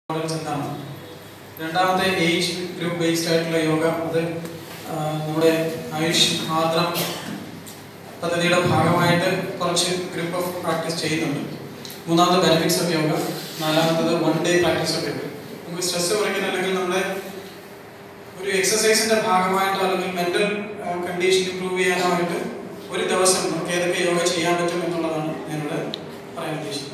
Models എന്താണ് രണ്ടാമത്തെ age group based ആയിട്ടുള്ള യോഗ അത് ആ, നമ്മുടെ ആയുഷ് ആർദ്രം പദ്ധതിയുടെ ഭാഗമായിട്ട് കുറച്ച് ഗ്രൂപ്പ് ഓഫ് പ്രാക്ടീസ് ചെയ്യുന്നുണ്ട് മൂന്നാമത് ബെനിഫിറ്റ്സ് ഓഫ് യോഗ നാലാമത്തത് one day practice of yoga നമുക്ക് സ്ട്രെസ് കുറയ്ക്കുന്ന അല്ലെങ്കിൽ നമ്മുടെ ഒരു എക്സസൈസിന്റെ ഭാഗമായിട്ടോ അല്ലെങ്കിൽ മെന്റൽ കണ്ടീഷൻ ഇംപ്രൂവ് ചെയ്യാനായിട്ട് ഒരു ദിവസം നമുക്ക് ഏതൊക്കെ യോഗ ചെയ്യാൻ പറ്റും എന്നുള്ളതാണ് ഞാനിവിടെ പറയാൻ ഉദ്ദേശിക്കുന്നത്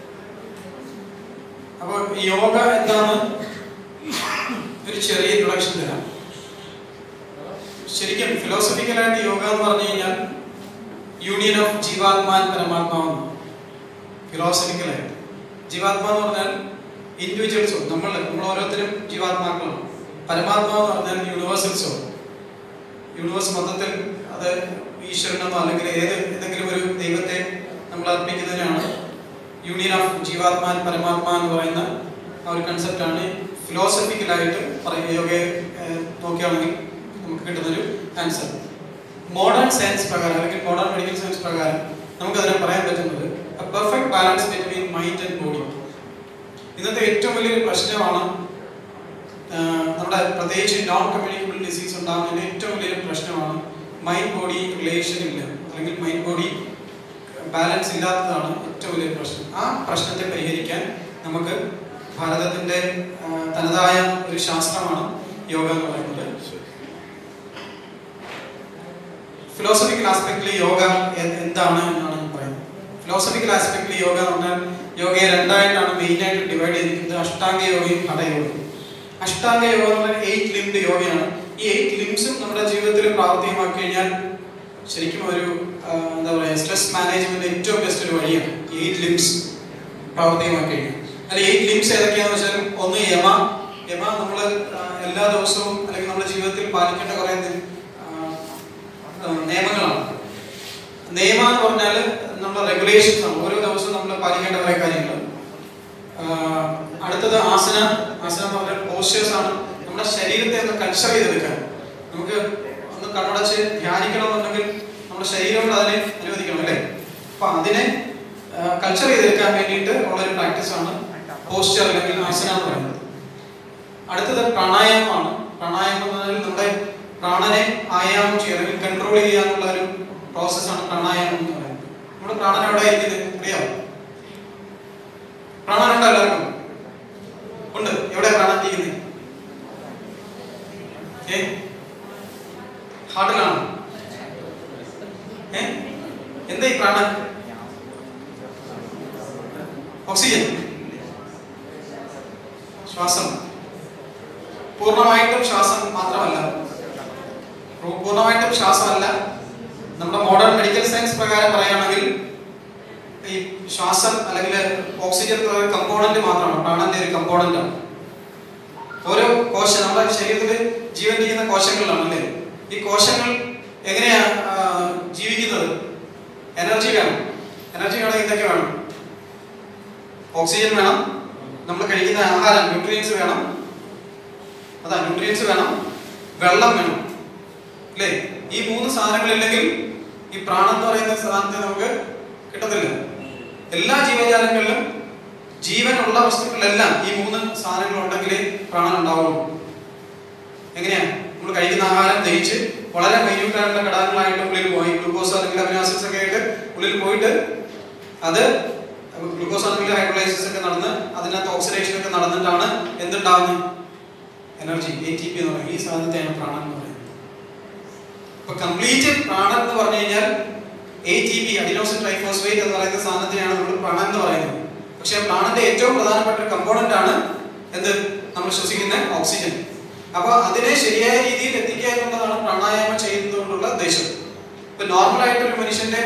അപ്പോൾ യോഗ എന്താണ് ഒരു ചെറിയ ഇൻട്രൊഡക്ഷൻ തരാം ശരിക്കും ഫിലോസഫിക്കലായിട്ട് യോഗ എന്ന് പറഞ്ഞു കഴിഞ്ഞാൽ യൂണിയൻ ഓഫ് ജീവാത്മാൻ പരമാത്മാവെന്ന് ഫിലോസഫിക്കലായിട്ട് ജീവാത്മാ എന്ന് പറഞ്ഞാൽ ഇൻഡിവിജ്വൽസോ നമ്മൾ നമ്മൾ ഓരോരുത്തരും ജീവാത്മാക്കളാണ് പരമാത്മാവ് എന്ന് പറഞ്ഞാൽ യൂണിവേഴ്സൽസോ യൂണിവേഴ്സ് മൊത്തത്തിൽ അത് ഈശ്വരനെന്നോ അല്ലെങ്കിൽ ഏത് ഏതെങ്കിലും ഒരു ദൈവത്തെ നമ്മൾ അർപ്പിക്കുന്നതിനാണ് യൂണിയൻ ഓഫ് ജീവാത്മാൻ പരമാത്മാ എന്ന് പറയുന്ന ആ ഒരു കൺസെപ്റ്റാണ് ഫിലോസഫിക്കലായിട്ട് പറയുക യോഗയെ ഏഹ്, നോക്കുകയാണെങ്കിൽ നമുക്ക് കിട്ടുന്നൊരു ആൻസർ മോഡേൺ സയൻസ് പ്രകാരം അല്ലെങ്കിൽ മോഡേൺ മെഡിക്കൽ സയൻസ് പ്രകാരം നമുക്കതിനെ പറയാൻ പറ്റുന്നത് perfect balance between mind and body ഇന്നത്തെ ഏറ്റവും വലിയൊരു പ്രശ്നമാണ് ആഹ്, നമ്മുടെ പ്രത്യേകിച്ച് നോൺ കമ്മ്യൂണിക്കബിൾ ഡിസീസ് ഉണ്ടാകുന്നതിന്റെ ഏറ്റവും വലിയൊരു പ്രശ്നമാണ് മൈൻഡ് ബോഡി റിലേഷൻ ഇല്ല അല്ലെങ്കിൽ മൈൻഡ് ബോഡി ബാലൻസ് ഇല്ലാത്തതാണ് ഏറ്റവും വലിയ പ്രശ്നം ആ പ്രശ്നത്തെ പരിഹരിക്കാൻ നമുക്ക് ഭാരതത്തിന്റെ ആ, തനതായ ഒരു ശാസ്ത്രമാണ് യോഗ എന്ന് പറയുന്നത് ഫിലോസഫിക്കൽ ആസ്പെക്റ്റിൽ യോഗ എ- എന്താണ് എന്നാണ് ഞാൻ പറയുന്നത് ഫിലോസഫിക്കൽ ആസ്പെക്റ്റിൽ യോഗ എന്ന് പറഞ്ഞാൽ യോഗയെ രണ്ടായിട്ടാണ് മെയിൻ ആയിട്ട് ഡിവൈഡ് ചെയ്തിരിക്കുന്നത് അഷ്ടാംഗ യോഗയും ഹഠയോഗയും അഷ്ടാംഗ യോഗ എന്ന് പറഞ്ഞാൽ എയ്റ്റ് ലിംഡ് യോഗയാണ് ഈ എയ്റ്റ് ലിംസും നമ്മുടെ ജീവിതത്തിൽ പ്രാവർത്തികമാക്കി കഴിഞ്ഞാൽ ശരിക്കും ഒരു ആ, എന്താ പറയുക സ്ട്രെസ് മാനേജ്മെന്റ് ഏറ്റവും ബെസ്റ്റ് ഒരു വഴിയാണ് എയ്റ്റ് ലിംസ് പ്രാവർത്തികമാക്കി കഴിഞ്ഞാൽ അല്ല എയ്റ്റ് ലിംസ് ഏതൊക്കെയാണെന്ന് വെച്ചാൽ ഒന്ന് യമ യമ നമ്മൾ എല്ലാ ദിവസവും അല്ലെങ്കിൽ നമ്മുടെ ജീവിതത്തിൽ പാലിക്കേണ്ട കുറെ നി- ആ, ആ, നിയമങ്ങളാണ് നിയമം എന്ന് പറഞ്ഞാൽ നമ്മുടെ റെഗുലേഷൻസ് ആണ് ഓരോ ദിവസവും നമ്മൾ പാലിക്കേണ്ട കുറെ കാര്യങ്ങൾ ആ, അടുത്തത് ആസന ആസന എന്ന് പറഞ്ഞാൽ പോസ്റ്റേഴ്സ് ആണ് നമ്മുടെ ശരീരത്തെ ഒന്ന് കൾച്ചർ ചെയ്തെടുക്കാൻ നമുക്ക് ഒന്ന് കണ്ണടച്ച് ധ്യാനിക്കണമെന്നുണ്ടെങ്കിൽ നമ്മുടെ ശരീരം കൊണ്ട് അതിനെ അനുവദിക്കണം അല്ലേ അപ്പൊ അതിനെ കൾച്ചർ ചെയ്തെടുക്കാൻ വേണ്ടിയിട്ട് ഉള്ള ഒരു പ്രാക്ടീസ് ആണ് പോസ്റ്റർ അല്ലെങ്കിൽ ആസന എന്ന് പറയുന്നത് അടുത്തത് പ്രാണായാമമാണ് പ്രാണായാമം എന്ന് പറഞ്ഞാൽ നമ്മുടെ പ്രാണനെ ആയാമം ചെയ്യുക അല്ലെങ്കിൽ കൺട്രോൾ ചെയ്യാനുള്ള ഒരു പ്രോസസ്സാണ് പ്രാണായാമം എന്ന് പറയുന്നത് നമ്മുടെ പ്രാണൻ എവിടെ ഇരിക്കുന്നത് അറിയാമോ പ്രാണൻ ഉണ്ടോ എല്ലാവർക്കും ഉണ്ട് എവിടെ പ്രാണൻ ഇരിക്കുന്നത് ഏ ഹാർട്ടിലാണ് ഏ എന്താ ഈ പ്രാണൻ ഓക്സിജൻ ശ്വാസം പൂർണ്ണമായിട്ടും ശ്വാസം മാത്രമല്ല പൂ- പൂർണ്ണമായിട്ടും ശ്വാസമല്ല നമ്മുടെ മോഡേൺ മെഡിക്കൽ സയൻസ് പ്രകാരം പറയുകയാണെങ്കിൽ ഈ ശ്വാസം അല്ലെങ്കിൽ ഓക്സിജൻ ഒരു കമ്പോണന്റ് മാത്രമാണ് പ്രാണന്റെ ഒരു കമ്പോണന്റ് ആണ് ഓരോ കോശ നമ്മുടെ ശരീരത്തിൽ ജീവൻ ഇരിക്കുന്ന കോശങ്ങളിലാണ് അല്ലേ ഈ കോശങ്ങൾ എങ്ങനെയാ ആ, ജീവിക്കുന്നത് എനർജി വേണം എനർജി വേണം എന്തൊക്കെ വേണം ഓക്സിജൻ വേണം നമ്മൾ കഴിക്കുന്ന ആഹാരം ന്യൂട്രിയൻസ് വേണം അതാ ന്യൂട്രിയൻസ് വേണം വെള്ളം വേണം അല്ലേ ഈ മൂന്ന് സാധനങ്ങളില്ലെങ്കിൽ ഈ പ്രാണം എന്ന് പറയുന്ന സാധനത്തെ നമുക്ക് കിട്ടത്തില്ല എല്ലാ ജീവജാലങ്ങളിലും ജീവനുള്ള വസ്തുക്കളിലെല്ലാം ഈ മൂന്ന് സാധനങ്ങൾ ഉണ്ടെങ്കിലേ പ്രാണൻ ഉണ്ടാവുള്ളൂ എങ്ങനെയാ നമ്മൾ കഴിക്കുന്ന ആഹാരം ദഹിച്ച് വളരെ മൈന്യൂട്ട് ആയിട്ടുള്ള ഘടകങ്ങളായിട്ട് ഉള്ളിൽ പോയി ഗ്ലൂക്കോസ് അല്ലെങ്കിൽ അമിനാസിഡ്സ് ഒക്കെ ആയിട്ട് ഉള്ളിൽ പോയിട്ട് അത് ഗ്ലൂക്കോസ് അല്ലെങ്കിൽ ഹൈഡ്രോളൈസിസ് ഒക്കെ നടന്ന് അതിനകത്ത് ഓക്സിഡേഷൻ ഒക്കെ നടന്നിട്ടാണ് എന്തുണ്ടാവുന്നത് എനർജി എ ടി പി എന്ന് പറയുന്നത് ഈ സാധനത്തെയാണ് പ്രാണൻ എന്ന് പറയുന്നത് ഇപ്പൊ കംപ്ലീറ്റ് പ്രാണൻ എന്ന് പറഞ്ഞു കഴിഞ്ഞാൽ A T P adenosine triphosphate എന്ന് പറയുന്ന സാധനത്തെയാണ് നമ്മൾ പ്രാണൻ എന്ന് പറയുന്നത് പക്ഷേ പ്രാണന്റെ ഏറ്റവും പ്രധാനപ്പെട്ട ഒരു കമ്പോണന്റ് ആണ് എന്ത് നമ്മൾ ശ്വസിക്കുന്ന ഓക്സിജൻ അപ്പൊ അതിനെ ശരിയായ രീതിയിൽ എത്തിക്കുക എന്നുള്ളതാണ് പ്രാണായാമം ചെയ്യുന്നതുകൊണ്ടുള്ള ഉദ്ദേശം ഇപ്പൊ നോർമൽ ആയിട്ട് ഒരു മനുഷ്യന്റെ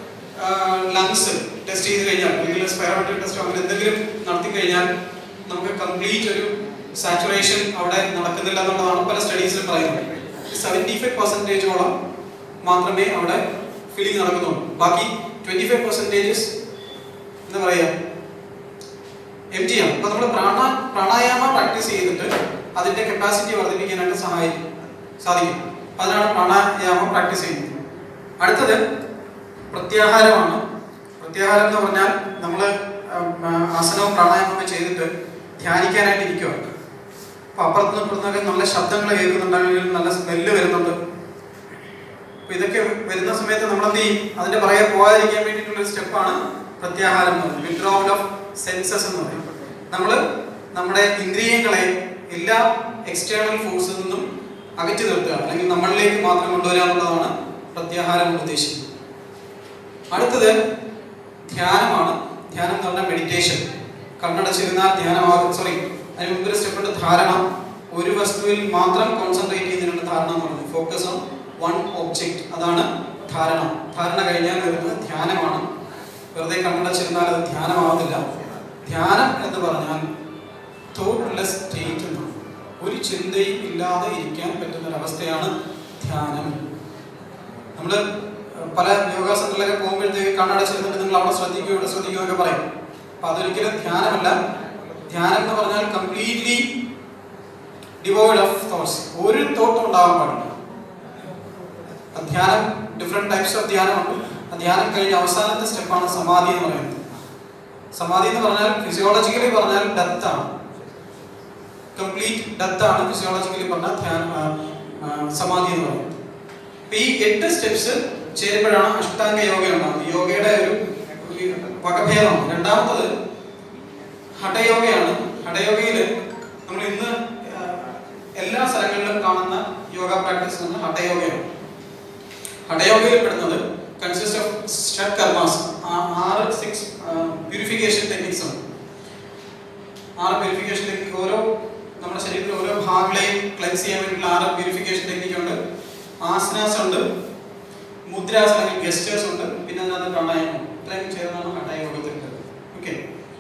ലങ്സ് ടെസ്റ്റ് ചെയ്ത് കഴിഞ്ഞാൽ അല്ലെങ്കിൽ സ്പൈറോമെട്രിക് ടെസ്റ്റോ അങ്ങനെ എന്തെങ്കിലും നടത്തി കഴിഞ്ഞാൽ നമുക്ക് കംപ്ലീറ്റ് ഒരു സാച്ചുറേഷൻ അവിടെ നടക്കുന്നില്ല എന്നുള്ളതാണ് പല സ്റ്റഡീസിലും പറയുന്നത് സെവൻറ്റി ഫൈവ് പെർസെൻറ്റേജോളം മാത്രമേ അവിടെ ഫീലിംഗ് നടക്കുന്നുള്ളൂ ബാക്കി ട്വന്റി ഫൈവ് പെർസെൻറ്റേജസ് എന്താ പറയുക എം ടി ആണ് അപ്പൊ നമ്മൾ പ്രാണ പ്രാണായാമ പ്രാക്ടീസ് ചെയ്തിട്ട് അതിന്റെ കപ്പാസിറ്റി വർദ്ധിപ്പിക്കാനായിട്ട് സഹായിക്കും സാധിക്കും അതിനാണ് പ്രാണായാമം പ്രാക്ടീസ് ചെയ്യുന്നത് അടുത്തത് പ്രത്യാഹാരമാണ് പ്രത്യാഹാരം എന്ന് പറഞ്ഞാൽ നമ്മൾ ആസനവും പ്രാണായാമവും ഒക്കെ ചെയ്തിട്ട് ധ്യാനിക്കാനായിട്ട് ഇരിക്കുക അപ്പൊ അപ്പുറത്തുനിന്ന് ഇപ്പുറത്തുനിന്നൊക്കെ നല്ല ശബ്ദങ്ങൾ കേൾക്കുന്നുണ്ടെങ്കിൽ നല്ല സ്മെല്ല് വരുന്നുണ്ട് അപ്പൊ ഇതൊക്കെ വരുന്ന സമയത്ത് നമ്മൾ എന്ത് ചെയ്യും അതിന്റെ പുറകെ പോകാതിരിക്കാൻ വേണ്ടിയിട്ടുള്ള ഒരു സ്റ്റെപ്പാണ് പ്രത്യാഹാരം എന്ന് പറയുന്നത് വിത്ഡ്രോവൽ ഓഫ് സെൻസസ് എന്ന് പറയും നമ്മൾ നമ്മുടെ ഇന്ദ്രിയങ്ങളെ എല്ലാ എക്സ്റ്റേണൽ ഫോഴ്സിൽ നിന്നും അകറ്റി നിർത്തുക അല്ലെങ്കിൽ നമ്മളിലേക്ക് മാത്രം കൊണ്ടുവരിക എന്നുള്ളതാണ് പ്രത്യാഹാരം കൊണ്ട് ഉദ്ദേശിക്കുന്നത് അടുത്തത് ധ്യാനമാണ് ധ്യാനം എന്ന് പറഞ്ഞാൽ മെഡിറ്റേഷൻ കണ്ണടച്ചിരുന്നാൽ ധ്യാനമാകും സോറി അതിന് മുമ്പ് ഒരു സ്റ്റെപ്പ് ഉണ്ട് ധാരണ ഒരു വസ്തുവിൽ മാത്രം കോൺസെൻട്രേറ്റ് ചെയ്യുന്നതിനുള്ള ധാരണ എന്ന് പറയുന്നത് ഫോക്കസ് ഓൺ വൺ ഒബ്ജക്റ്റ് അതാണ് ധാരണ ധാരണ കഴിഞ്ഞാൽ വരുന്നത് ധ്യാനമാണ് വെറുതെ കണ്ണടച്ചിരുന്നാൽ അത് ധ്യാനമാവത്തില്ല ധ്യാനം എന്ന് പറഞ്ഞാൽ തോട്ട്ലെസ് സ്റ്റേറ്റ് എന്നാണ് ഒരു ചിന്തയും ഇല്ലാതെ ഇരിക്കാൻ പറ്റുന്ന ഒരവസ്ഥയാണ് ധ്യാനം നമ്മൾ പല യോഗാസനങ്ങളിലൊക്കെ പോകുമ്പോഴത്തേക്ക് കണ്ണടച്ചിരുന്നിട്ട് നിങ്ങൾ അവിടെ ശ്രദ്ധിക്കുക ഇവിടെ ശ്രദ്ധിക്കുക എന്നൊക്കെ പറയും അപ്പൊ അതൊരിക്കലും ധ്യാനമല്ല ധ്യാനം എന്ന് പറഞ്ഞാൽ കംപ്ലീറ്റ്ലി ഡിവോയ്ഡ് ഓഫ് തോട്ട്സ് ഒരു തോട്ടും ഉണ്ടാവാൻ പാടില്ല ആ ധ്യാനം ഡിഫറെന്റ് ടൈപ്സ് ഓഫ് ധ്യാനമുണ്ട് ആ ധ്യാനം കഴിഞ്ഞ അവസാനത്തെ സ്റ്റെപ്പാണ് സമാധി എന്ന് പറയുന്നത് സമാധി എന്ന് പറഞ്ഞാൽ ഫിസിയോളജിക്കലി പറഞ്ഞാൽ ഡെത്ത് ആണ് കംപ്ലീറ്റ് ഡെത്ത് ആണ് ഫിസിയോളജിക്കലി പറഞ്ഞാൽ ധ്യാനം ആ, ആ, സമാധി എന്ന് പറയുന്നത് അപ്പൊ ഈ എട്ട് സ്റ്റെപ്സ് ചേരുമ്പോഴാണ് അഷ്ടാംഗ യോഗ ഉണ്ടാകുന്നത് യോഗയുടെ ഒരു ഒരു വകഭേദമാണ് രണ്ടാമത്തത് ഹഠയോഗയാണ് ഹഠയോഗയിൽ നമ്മൾ ഇന്ന് ആ, എല്ലാ സ്ഥലങ്ങളിലും കാണുന്ന യോഗ പ്രാക്ടീസ് എന്ന് ഹഠയോഗയാണ് ഹഠയോഗയിൽ പെടുന്നത് കൺസിസ്റ്റ് ഓഫ് ഷഡ് കർമാസ് ആറ് സിക്സ് പ്യൂരിഫിക്കേഷൻ ടെക്നിക്സ് ഉണ്ട് ആറ് പ്യൂരിഫിക്കേഷൻ ടെക്നിക് ഓരോ നമ്മുടെ ശരീരത്തിലെ ഓരോ ഭാഗങ്ങളെയും ക്ലെൻസ് ചെയ്യാൻ വേണ്ടിയിട്ടുള്ള ആറ് പ്യൂരിഫിക്കേഷൻ ടെക്നിക് ഉണ്ട് ആസനാസ് ഉണ്ട് മുദ്രാസ് അല്ലെങ്കിൽ ഗസ്റ്റേഴ്സ് ഉണ്ട് പിന്നെ അതിനകത്ത് പ്രാണായാമം ഇത്രയും ചേർന്നാണ് ഹഠയോഗത്തിൽ ഓക്കെ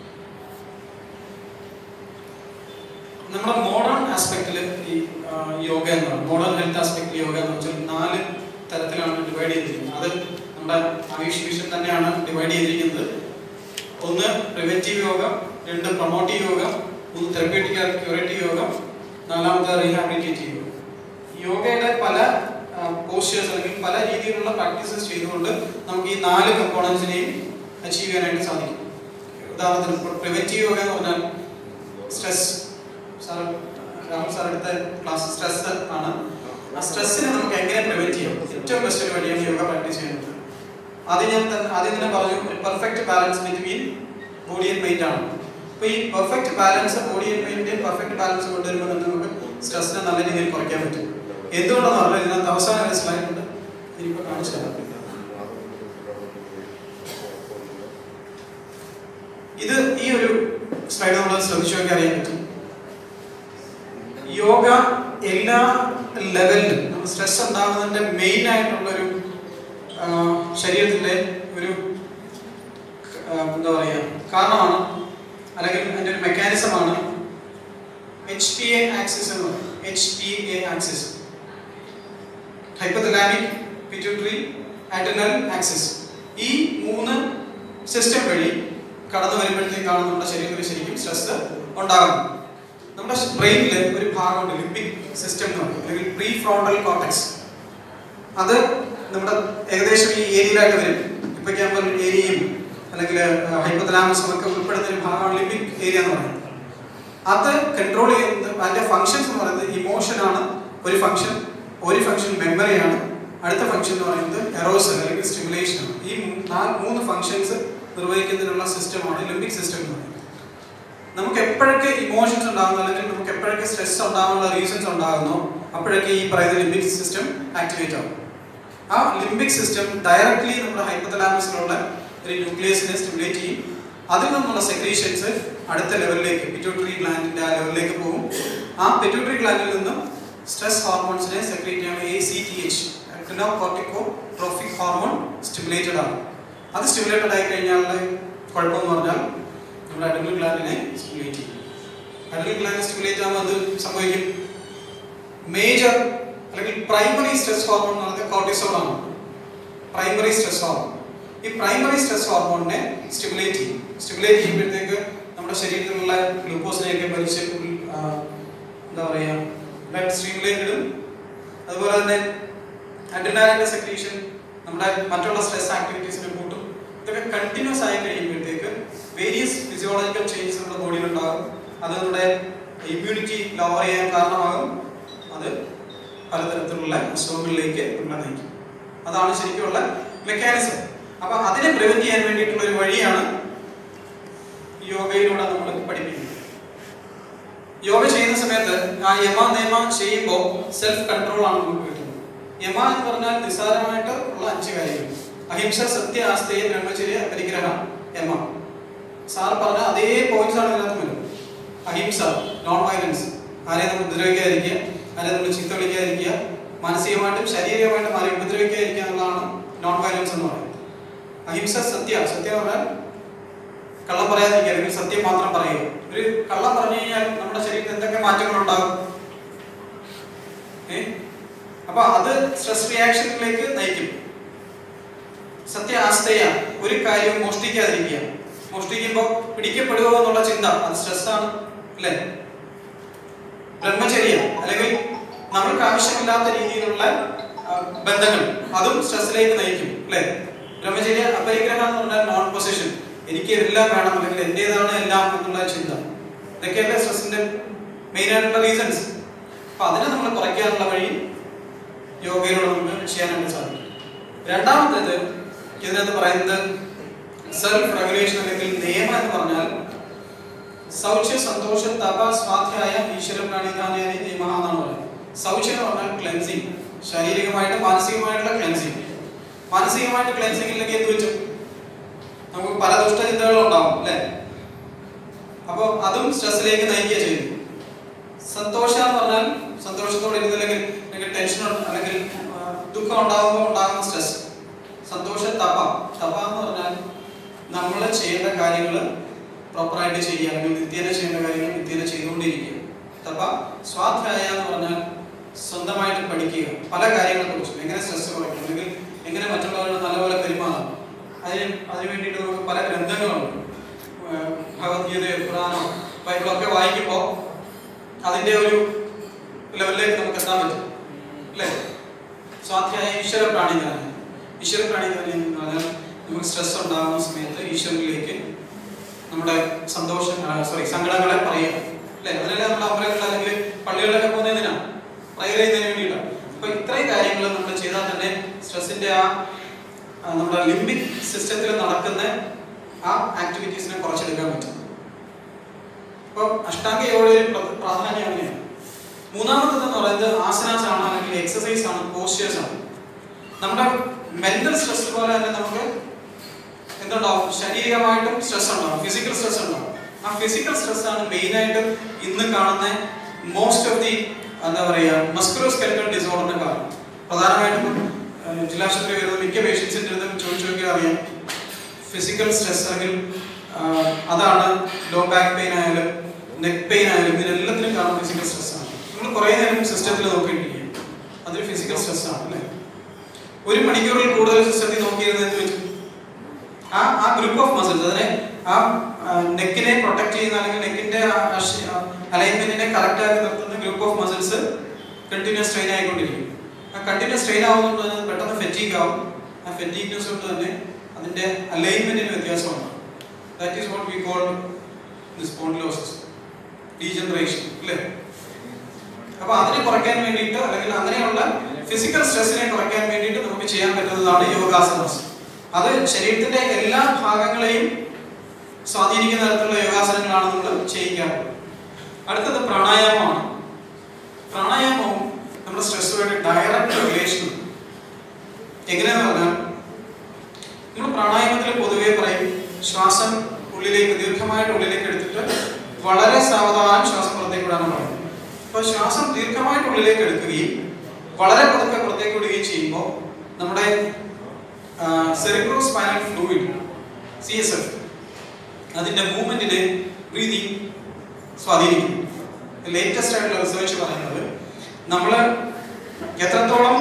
നമ്മുടെ മോഡേൺ ആസ്പെക്റ്റിൽ ഈ ആ, യോഗ എന്നാണ് മോഡേൺ ഹെൽത്ത് ആസ്പെക്റ്റിൽ യോഗ എന്ന് വെച്ചാൽ നാല് തരത്തിലാണ് ഡിവൈഡ് ചെയ്തിരിക്കുന്നത് അത് നമ്മുടെ ആയുഷ് മിഷൻ തന്നെയാണ് ഡിവൈഡ് ചെയ്തിരിക്കുന്നത് ഒന്ന് പ്രിവെന്റീവ് യോഗ രണ്ട് പ്രൊമോട്ടീവ് യോഗ മൂന്ന് തെറപ്യൂട്ടിക് ക്യൂറേറ്റീവ് യോഗ നാലാമത്തെ റീഹാബിലിറ്റേറ്റീവ് യോഗ യോഗയുടെ പല പോസ്റ്റേഴ്സ് അല്ലെങ്കിൽ പല രീതിയിലുള്ള പ്രാക്ടീസസ് ചെയ്തുകൊണ്ട് നമുക്ക് ഈ നാല് കമ്പോണൻസിനെയും അച്ചീവ് ചെയ്യാനായിട്ട് സാധിക്കും ഉദാഹരണത്തിന് പ്രിവെന്റീവ് യോഗ എന്ന് പറഞ്ഞാൽ സ്ട്രെസ് സാർ രാഹുൽ സാർ എടുത്ത ക്ലാസ് സ്ട്രെസ് ആണ് ആ സ്ട്രെസ്സിനെ നമുക്ക് എങ്ങനെ പ്രിവെന്റ് ചെയ്യാം ഏറ്റവും ബെസ്റ്റ് ഒരു വഴിയാണ് യോഗ പ്രാക്ടീസ് ചെയ്യുന്നത് ആദ്യം ഞാൻ തന്നെ ആദ്യം തന്നെ പറഞ്ഞു ഒരു perfect balance between body and mind ആണ് അപ്പോൾ ഈ perfect balance body and mind perfect balance കൊണ്ടുവരുമ്പോൾ തന്നെ നമുക്ക് സ്ട്രെസ്സിനെ നല്ല രീതിയിൽ കുറയ്ക്കാൻ പറ്റും എന്തുകൊണ്ടെന്ന് പറഞ്ഞാൽ ഇതിനകത്ത് അവസാനം ഒരു സ്ലൈഡ് ഉണ്ട് ഇനിയിപ്പോൾ കാണിച്ചു തരാം ഇത് ഈ ഒരു സ്ലൈഡ് നമ്മൾ ശ്രദ്ധിച്ചു നോക്കി അറിയാൻ പറ്റും യോഗ എല്ലാ ലെവലിലും നമ്മൾ സ്ട്രെസ് ഉണ്ടാകുന്നതിന്റെ മെയിൻ ആയിട്ടുള്ള ഒരു ആ, ശരീരത്തിന്റെ ഒരു ആ, എന്താ പറയുക കാരണമാണ് അല്ലെങ്കിൽ അതിന്റെ ഒരു മെക്കാനിസമാണ് എച്ച് പി എ ആക്സിസ് എന്ന് പറയും H P A axis hypothalamic pituitary adrenal axis ഈ മൂന്ന് സിസ്റ്റം വഴി കടന്നു വരുമ്പോഴത്തേക്കാണ് നമ്മുടെ ശരീരത്തിൽ ശരിക്കും സ്ട്രെസ് ഉണ്ടാകുന്നത് നമ്മുടെ ബ്രെയിനിൽ ഒരു ഭാഗമുണ്ട് ലിംബിക് സിസ്റ്റം എന്ന് പറയും അല്ലെങ്കിൽ പ്രീ ഫ്രോണ്ടൽ കോർട്ടക്സ് അത് നമ്മുടെ ഏകദേശം ഈ ഏരിയയിലായിട്ട് വരും ഹിപ്പോക്യാമ്പൽ ഏരിയയും അല്ലെങ്കിൽ ഹൈപ്പത്തലാമസും ഒക്കെ ഉൾപ്പെടുന്ന ഒരു ഭാഗമാണ് ലിംബിക് ഏരിയ എന്ന് പറയുന്നത് അത് കൺട്രോൾ ചെയ്യുന്നത് അതിന്റെ ഫങ്ഷൻസ് എന്ന് പറയുന്നത് ഇമോഷൻ ആണ് ഒരു ഫങ്ഷൻ ഒരു ഫങ്ഷൻ മെമ്മറിയാണ് അടുത്ത ഫങ്ഷൻ എന്ന് പറയുന്നത് എറോസൽ അല്ലെങ്കിൽ സ്റ്റിമുലേഷൻ ആണ് ഈ മൂ- നാല് മൂന്ന് ഫങ്ഷൻസ് നിർവഹിക്കുന്നതിനുള്ള സിസ്റ്റമാണ് ലിംബിക് സിസ്റ്റം എന്ന് പറയുന്നത് നമുക്ക് എപ്പോഴൊക്കെ ഇമോഷൻസ് ഉണ്ടാകുന്നു അല്ലെങ്കിൽ നമുക്ക് എപ്പോഴൊക്കെ സ്ട്രെസ് ഉണ്ടാകാനുള്ള റീസൺസ് ഉണ്ടാകുന്നു അപ്പോഴൊക്കെ ഈ പറയുന്ന ലിംബിക് സിസ്റ്റം ആക്ടിവേറ്റ് ആവും ആ ലിംബിക് സിസ്റ്റം ഡയറക്ട്ലി നമ്മുടെ ഹൈപ്പത്തലാമസിലുള്ള ഒരു ന്യൂക്ലിയസിനെ സ്റ്റിമുലേറ്റ് ചെയ്യും അതിൽ നിന്നുള്ള സെക്രീഷൻസ് അടുത്ത ലെവലിലേക്ക് പിറ്റ്യൂട്ടറി ഗ്ലാൻഡിന്റെ ആ ലെവലിലേക്ക് പോകും ആ പിറ്റ്യൂട്ടറി ഗ്ലാൻഡിൽ നിന്നും സ്ട്രെസ് ഹോർമോൺസിനെ സെക്രീറ്റ് ചെയ്യാൻ A C T H corticotrophic hormone stimulated ആണ് അത് സ്റ്റിമുലേറ്റഡ് ആയി കഴിഞ്ഞാൽ കുഴപ്പമെന്ന് പറഞ്ഞാൽ നമ്മുടെ അഡ്രിനൽ ഗ്ലാൻഡിനെ സ്റ്റിമുലേറ്റ് ചെയ്യും അഡ്രിനൽ ഗ്ലാൻഡ് സ്റ്റിമുലേറ്റ് ആകുമ്പോൾ അത് സംഭവിക്കും മേജർ അല്ലെങ്കിൽ പ്രൈമറി സ്ട്രെസ് ഹോർമോൺ എന്ന് പറയുന്നത് കോർട്ടിസോൾ ആണ് പ്രൈമറി സ്ട്രെസ് ഹോർമോൺ ഈ പ്രൈമറി സ്ട്രെസ് ഹോർമോണിനെ സ്റ്റിമുലേറ്റ് ചെയ്യും സ്റ്റിമുലേറ്റ് ചെയ്യുമ്പോഴത്തേക്ക് നമ്മുടെ ശരീരത്തിലുള്ള ഗ്ലൂക്കോസിനെയൊക്കെ വലിച്ച് ഉൾ- ആ, എന്താ പറയുക ബ്ലഡ് സ്ട്രീമിലേക്ക് ഇടും അതുപോലെ തന്നെ അഡ്രിനാലിന്റെ സെക്രീഷൻ നമ്മുടെ മറ്റുള്ള സ്ട്രെസ് ആക്ടിവിറ്റീസിനെ കൂട്ടും ഇതൊക്കെ കണ്ടിന്യൂസ് ആയി കഴിയുമ്പോഴത്തേക്ക് വേരിയസ് ഫിസിയോളജിക്കൽ ചേഞ്ചസ് നമ്മുടെ ബോഡിയിൽ ഉണ്ടാകും അത് നമ്മുടെ ഇമ്മ്യൂണിറ്റി ലോവർ ചെയ്യാൻ കാരണമാകും അത് പലതരത്തിലുള്ള അസുഖങ്ങളിലേക്ക് നമ്മളെ നയിക്കും അതാണ് ശരിക്കുമുള്ള മെക്കാനിസം അപ്പൊ അതിനെ പ്രിവെന്റ് ചെയ്യാൻ വേണ്ടിയിട്ടുള്ള ഒരു വഴിയാണ് യോഗയിലൂടെ നമ്മൾ പഠിപ്പിക്കുന്നത് യോഗ ചെയ്യുന്ന സമയത്ത് ആ യമ നിയമ ചെയ്യുമ്പോൾ സെൽഫ് കൺട്രോൾ ആണ് നമുക്ക് കിട്ടുന്നത് യമ എന്ന് പറഞ്ഞാൽ നിസ്സാരമായിട്ട് ഉള്ള അഞ്ച് കാര്യങ്ങൾ അഹിംസ സത്യ ആസ്തേയ ബ്രഹ്മചര്യ പരിഗ്രഹം യമ സാർ പറഞ്ഞ അതേ പോയിന്റ്സ് ആണ് ഇതിനകത്ത് വരുന്നത് അഹിംസ നോൺ വയലൻസ് ആരെയും നമ്മൾ ഉപദ്രവിക്കാതിരിക്കുക ആരെയും നമ്മൾ ചീത്ത വിളിക്കാതിരിക്കുക മാനസികമായിട്ടും ശാരീരികമായിട്ടും ആരെയും ഉപദ്രവിക്കാതിരിക്കുക എന്നുള്ളതാണ് നോൺ വയലൻസ് എന്ന് പറയുന്നത് അഹിംസ സത്യ സത്യം എന്ന് പറഞ്ഞാൽ കള്ളം പറയാതിരിക്കുക അല്ലെങ്കിൽ സത്യം മാത്രം പറയുക ഒരു കള്ളം പറഞ്ഞു കഴിഞ്ഞാൽ നമ്മുടെ ശരീരത്തിൽ എന്തൊക്കെ മാറ്റങ്ങൾ ഉണ്ടാകും ഏ അപ്പൊ അത് സ്ട്രെസ് റിയാക്ഷനിലേക്ക് നയിക്കും സത്യ ആസ്തയ ഒരു കാര്യവും മോഷ്ടിക്കാതിരിക്കുക മോഷ്ടിക്കുമ്പോൾ പിടിക്കപ്പെടുമോ എന്നുള്ള ചിന്ത അത് സ്ട്രെസ്സാണ് അല്ലേ ബ്രഹ്മചര്യ അല്ലെങ്കിൽ നമ്മൾക്ക് ആവശ്യമില്ലാത്ത രീതിയിലുള്ള ആ, ബന്ധങ്ങൾ അതും സ്ട്രെസ്സിലേക്ക് നയിക്കും അല്ലേ ബ്രഹ്മചര്യ അപരിഗ്രഹം എന്ന് പറഞ്ഞാൽ നോൺ പൊസിഷൻ എനിക്ക് എല്ലാം വേണം അല്ലെങ്കിൽ എന്റേതാണ് എല്ലാം എന്നുള്ള ചിന്ത ഇതൊക്കെയല്ലേ സ്ട്രെസ്സിന്റെ മെയിൻ ആയിട്ടുള്ള റീസൺസ് അപ്പൊ അതിനെ നമ്മൾ കുറയ്ക്കാനുള്ള വഴി യോഗയിലൂടെ നമുക്ക് ചെയ്യാനായിട്ട് സാധിക്കും രണ്ടാമത്തേത് ഇതിനകത്ത് പറയുന്നത് സെൽഫ് റെഗുലേഷൻ അല്ലെങ്കിൽ നിയമം എന്ന് പറഞ്ഞാൽ സൗച്യ സന്തോഷ തപ സ്വാധ്യായ ഈശ്വര പ്രാണികാനായ നിയമ എന്നാണ് പറയുന്നത് സൗച്യം എന്ന് പറഞ്ഞാൽ ക്ലെൻസിങ് ശാരീരികമായിട്ട് മാനസികമായിട്ടുള്ള ക്ലെൻസിങ് മാനസികമായിട്ട് ക്ലെൻസിങ് ഇല്ലെങ്കിൽ എന്ത് വെച്ചു നമുക്ക് പല ദുഷ്ടചിന്തകളും ഉണ്ടാവും അല്ലേ അപ്പോൾ അതും സ്ട്രെസ്സിലേക്ക് നയിക്കുക ചെയ്യുന്നു സന്തോഷം എന്ന് പറഞ്ഞാൽ സന്തോഷത്തോടെ ഇരുന്നില്ലെങ്കിൽ അല്ലെങ്കിൽ ടെൻഷൻ അല്ലെങ്കിൽ ആ, ദുഃഖം ഉണ്ടാകുമ്പോൾ ഉണ്ടാകുന്ന സ്ട്രെസ് സന്തോഷ തപ തപ എന്ന് പറഞ്ഞാൽ നമ്മൾ ചെയ്യേണ്ട കാര്യങ്ങൾ പ്രോപ്പറായിട്ട് ചെയ്യുക അല്ലെങ്കിൽ നിത്യേന ചെയ്യേണ്ട കാര്യങ്ങൾ നിത്യേന ചെയ്തുകൊണ്ടിരിക്കുക തപ സ്വാധ്യായ എന്ന് പറഞ്ഞാൽ സ്വന്തമായിട്ട് പഠിക്കുക പല കാര്യങ്ങളെ കുറിച്ചും എങ്ങനെ സ്ട്രെസ് കുറയ്ക്കും അല്ലെങ്കിൽ എങ്ങനെ മറ്റുള്ളവരോട് നല്ലപോലെ പെരുമാറാം അതിന് അതിന് വേണ്ടിയിട്ട് നമുക്ക് പല ഗ്രന്ഥങ്ങളുണ്ട് ഏഹ് ഭഗവത്ഗീത ഖുറാനോ ബൈബിളൊക്കെ വായിക്കുമ്പോൾ അതിന്റെ ഒരു ലെവലിലേക്ക് നമുക്ക് എത്താൻ പറ്റും അല്ലേ സ്വാധ്യായ ഈശ്വര പ്രാണികളാണ് ഈശ്വര പ്രാണികൾ എന്ന് പറഞ്ഞാൽ നമുക്ക് സ്ട്രെസ് ഉണ്ടാകുന്ന സമയത്ത് ഈശ്വരനിലേക്ക് നമ്മുടെ സന്തോഷം സോറി സങ്കടങ്ങളെ പറയുക അല്ലേ അതിനല്ലേ നമ്മൾ അമ്പലങ്ങളിൽ അല്ലെങ്കിൽ പള്ളികളിലൊക്കെ പോകുന്നതിനാ പ്രയർ ചെയ്യുന്നതിന് വേണ്ടിയിട്ടാണ് അപ്പൊ ഇത്രയും കാര്യങ്ങൾ നമ്മൾ ചെയ്താൽ തന്നെ സ്ട്രെസ്സിന്റെ ആ ആ, നമ്മുടെ ലിംബിക് സിസ്റ്റത്തിൽ നടക്കുന്ന ആ ആക്ടിവിറ്റീസിനെ കുറച്ചെടുക്കാൻ പറ്റും അപ്പോൾ അഷ്ടാംഗ യോഗയുടെ ഒരു പ്ര- പ്രാധാന്യം അങ്ങനെയാണ് മൂന്നാമത്തേതെന്ന് പറയുന്നത് ആസനാസ് ആണ് അല്ലെങ്കിൽ എക്സസൈസ് ആണ് പോസ്റ്റേഴ്സ് ആണ് നമ്മുടെ മെന്റൽ സ്ട്രെസ് പോലെ തന്നെ നമുക്ക് എന്തുണ്ടാവും ശാരീരികമായിട്ടും സ്ട്രെസ് ഉണ്ടാവും ഫിസിക്കൽ സ്ട്രെസ് ഉണ്ടാവും ആ ഫിസിക്കൽ സ്ട്രെസ് ആണ് മെയിൻ ആയിട്ട് ഇന്ന് കാണുന്ന മോസ്റ്റ് ഓഫ് ദി എന്താ പറയുക മസ്കുലോ സ്കെലിറ്റൽ ഡിസോർഡറിന്റെ കാരണം പ്രധാനമായിട്ടും ഏഹ്, ജില്ലാശുപത്രി വരുന്ന മിക്ക പേഷ്യൻസിൻ്റെ അടുത്ത് ചോദിച്ചു നോക്കിയാൽ അറിയാം ഫിസിക്കൽ സ്ട്രെസ് അല്ലെങ്കിൽ ആഹ്, അതാണ് ലോ ബാക്ക് പെയിൻ ആയാലും നെക്ക് പെയിൻ ആയാലും ഇതിനെല്ലാത്തിനും കാരണം ഫിസിക്കൽ സ്ട്രെസ് ആണ് നമ്മൾ കുറേ നേരം സിസ്റ്റത്തിൽ നോക്കിയിട്ടിരിക്കും അതൊരു ഫിസിക്കൽ സ്ട്രെസ് ആണ് അല്ലേ ഒരു മണിക്കൂറിൽ കൂടുതൽ സിസ്റ്റത്തിൽ നോക്കിയിരുന്നത് എന്ത് പറ്റും ആ ആ ഗ്രൂപ്പ് ഓഫ് മസിൽസ് അതിനെ ആ നെക്കിനെ പ്രൊട്ടക്ട് ചെയ്യുന്ന അല്ലെങ്കിൽ നെക്കിന്റെ അലൈൻമെന്റിനെ കറക്റ്റ് ആക്കി നിർത്തുന്ന group of muscles continuous strain ആയിക്കൊണ്ടിരിക്കും ആ കണ്ടിന്യൂസ് സ്ട്രെയിൻ ആവുന്നതുകൊണ്ട് തന്നെ അത് പെട്ടെന്ന് ഫെറ്റീഗ് ആവും ആ ഫെറ്റീഗ്നെസ് കൊണ്ട് തന്നെ അതിന്റെ അലൈൻമെന്റിന് വ്യത്യാസമുണ്ട് that is what we call spondylosis degeneration അല്ലേ അപ്പൊ അതിനെ കുറയ്ക്കാൻ വേണ്ടിയിട്ട് അല്ലെങ്കിൽ അങ്ങനെയുള്ള ഫിസിക്കൽ സ്ട്രെസ്സിനെ കുറയ്ക്കാൻ വേണ്ടിയിട്ട് നമുക്ക് ചെയ്യാൻ പറ്റുന്നതാണ് യോഗാസനാസ് അത് ശരീരത്തിന്റെ എല്ലാ ഭാഗങ്ങളെയും സ്വാധീനിക്കുന്ന തരത്തിലുള്ള യോഗാസനങ്ങളാണ് നമ്മൾ ചെയ്യിക്കാറുള്ളത് അടുത്തത് പ്രാണായാമമാണ് പ്രാണായാമവും നമ്മുടെ സ്ട്രെസ്സുമായിട്ട് ഡയറക്റ്റ് റിലേഷൻ എങ്ങനെയാന്ന് പറഞ്ഞാൽ നമ്മൾ പ്രാണായാമത്തിൽ പൊതുവേ പറയും ശ്വാസം ഉള്ളിലേക്ക് ദീർഘമായിട്ട് ഉള്ളിലേക്ക് എടുത്തിട്ട് വളരെ സാവധാനം ശ്വാസം പുറത്തേക്ക് വിടാനാണ് പറയുന്നത് അപ്പോൾ ശ്വാസം ദീർഘമായിട്ട് ഉള്ളിലേക്ക് എടുക്കുകയും വളരെ പതുക്കെ പുറത്തേക്ക് വിടുകയും ചെയ്യുമ്പോൾ നമ്മുടെ cerebrospinal fluid C S F അതിന്റെ മൂവ്മെന്റിനെ ബ്രീതിങ് സ്വാധീനിക്കുന്നു ലേറ്റസ്റ്റ് ആയിട്ടുള്ള റിസർച്ച് പറയുന്നത് നമ്മൾ എത്രത്തോളം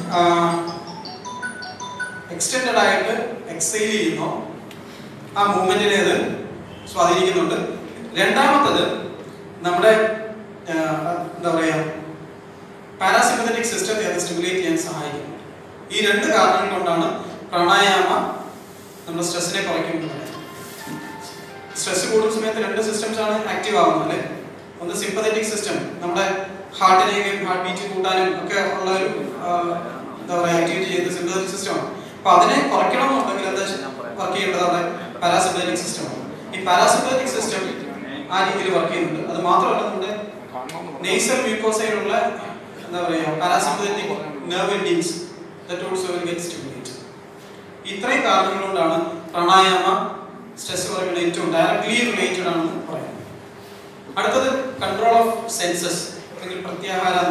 എക്സ്റ്റെൻഡഡ് ആയിട്ട് എക്സൈൽ ചെയ്യുന്നോ ആ മൂവ്മെന്റിനെ അത് സ്വാധീനിക്കുന്നുണ്ട് രണ്ടാമത്തത് നമ്മുടെ ആ, എന്താ പറയാ പാരാസിമ്പത്തറ്റിക് സിസ്റ്റത്തെ അത് സ്റ്റിമുലേറ്റ് ചെയ്യാൻ സഹായിക്കും ഈ രണ്ട് കാരണങ്ങൾ കൊണ്ടാണ് പ്രാണായാമ നമ്മുടെ സ്ട്രെസ്സിനെ കുറയ്ക്കുന്നത് സ്ട്രെസ് കൂടുന്ന സമയത്ത് രണ്ട് സിസ്റ്റംസ് ആണ് ആക്റ്റീവ് ആവുന്നത് അല്ലേ ഒന്ന് സിമ്പതറ്റിക് സിസ്റ്റം നമ്മുടെ ഹാർട്ടിനെയും ഹാർട്ട് ബീറ്റ് കൂട്ടാനും ഒക്കെ ഉള്ള ഒരു ആ, എന്താ പറയുക ആക്ടിവിറ്റി ചെയ്യുന്ന സിമ്പതറ്റിക് സിസ്റ്റമാണ് അപ്പൊ അതിനെ കുറയ്ക്കണമെന്നുണ്ടെങ്കിൽ എന്താ വർക്ക് ചെയ്യേണ്ടത് അവിടെ പാരാസിമ്പതറ്റിക് സിസ്റ്റമാണ് ഈ പാരാസിമ്പതറ്റിക് സിസ്റ്റം ആ രീതിയിൽ വർക്ക് ചെയ്യുന്നുണ്ട് അത് മാത്രമല്ല നമ്മുടെ നേസൽ മ്യൂക്കോസയിലുള്ള എന്താ പറയുക parasympathetic nerve endings that also will get stimulated ഇത്രയും കാരണങ്ങൾ കൊണ്ടാണ് പ്രാണായാമ സ്ട്രെസ് കുറയ്ക്കുന്ന ഏറ്റവും ഡയറക്ട്ലി റിലേറ്റഡ് ആണെന്ന് പറയുന്നത് അടുത്തത് കൺട്രോൾ ഓഫ് സെൻസസ് അല്ലെങ്കിൽ പ്രത്യാഹാരം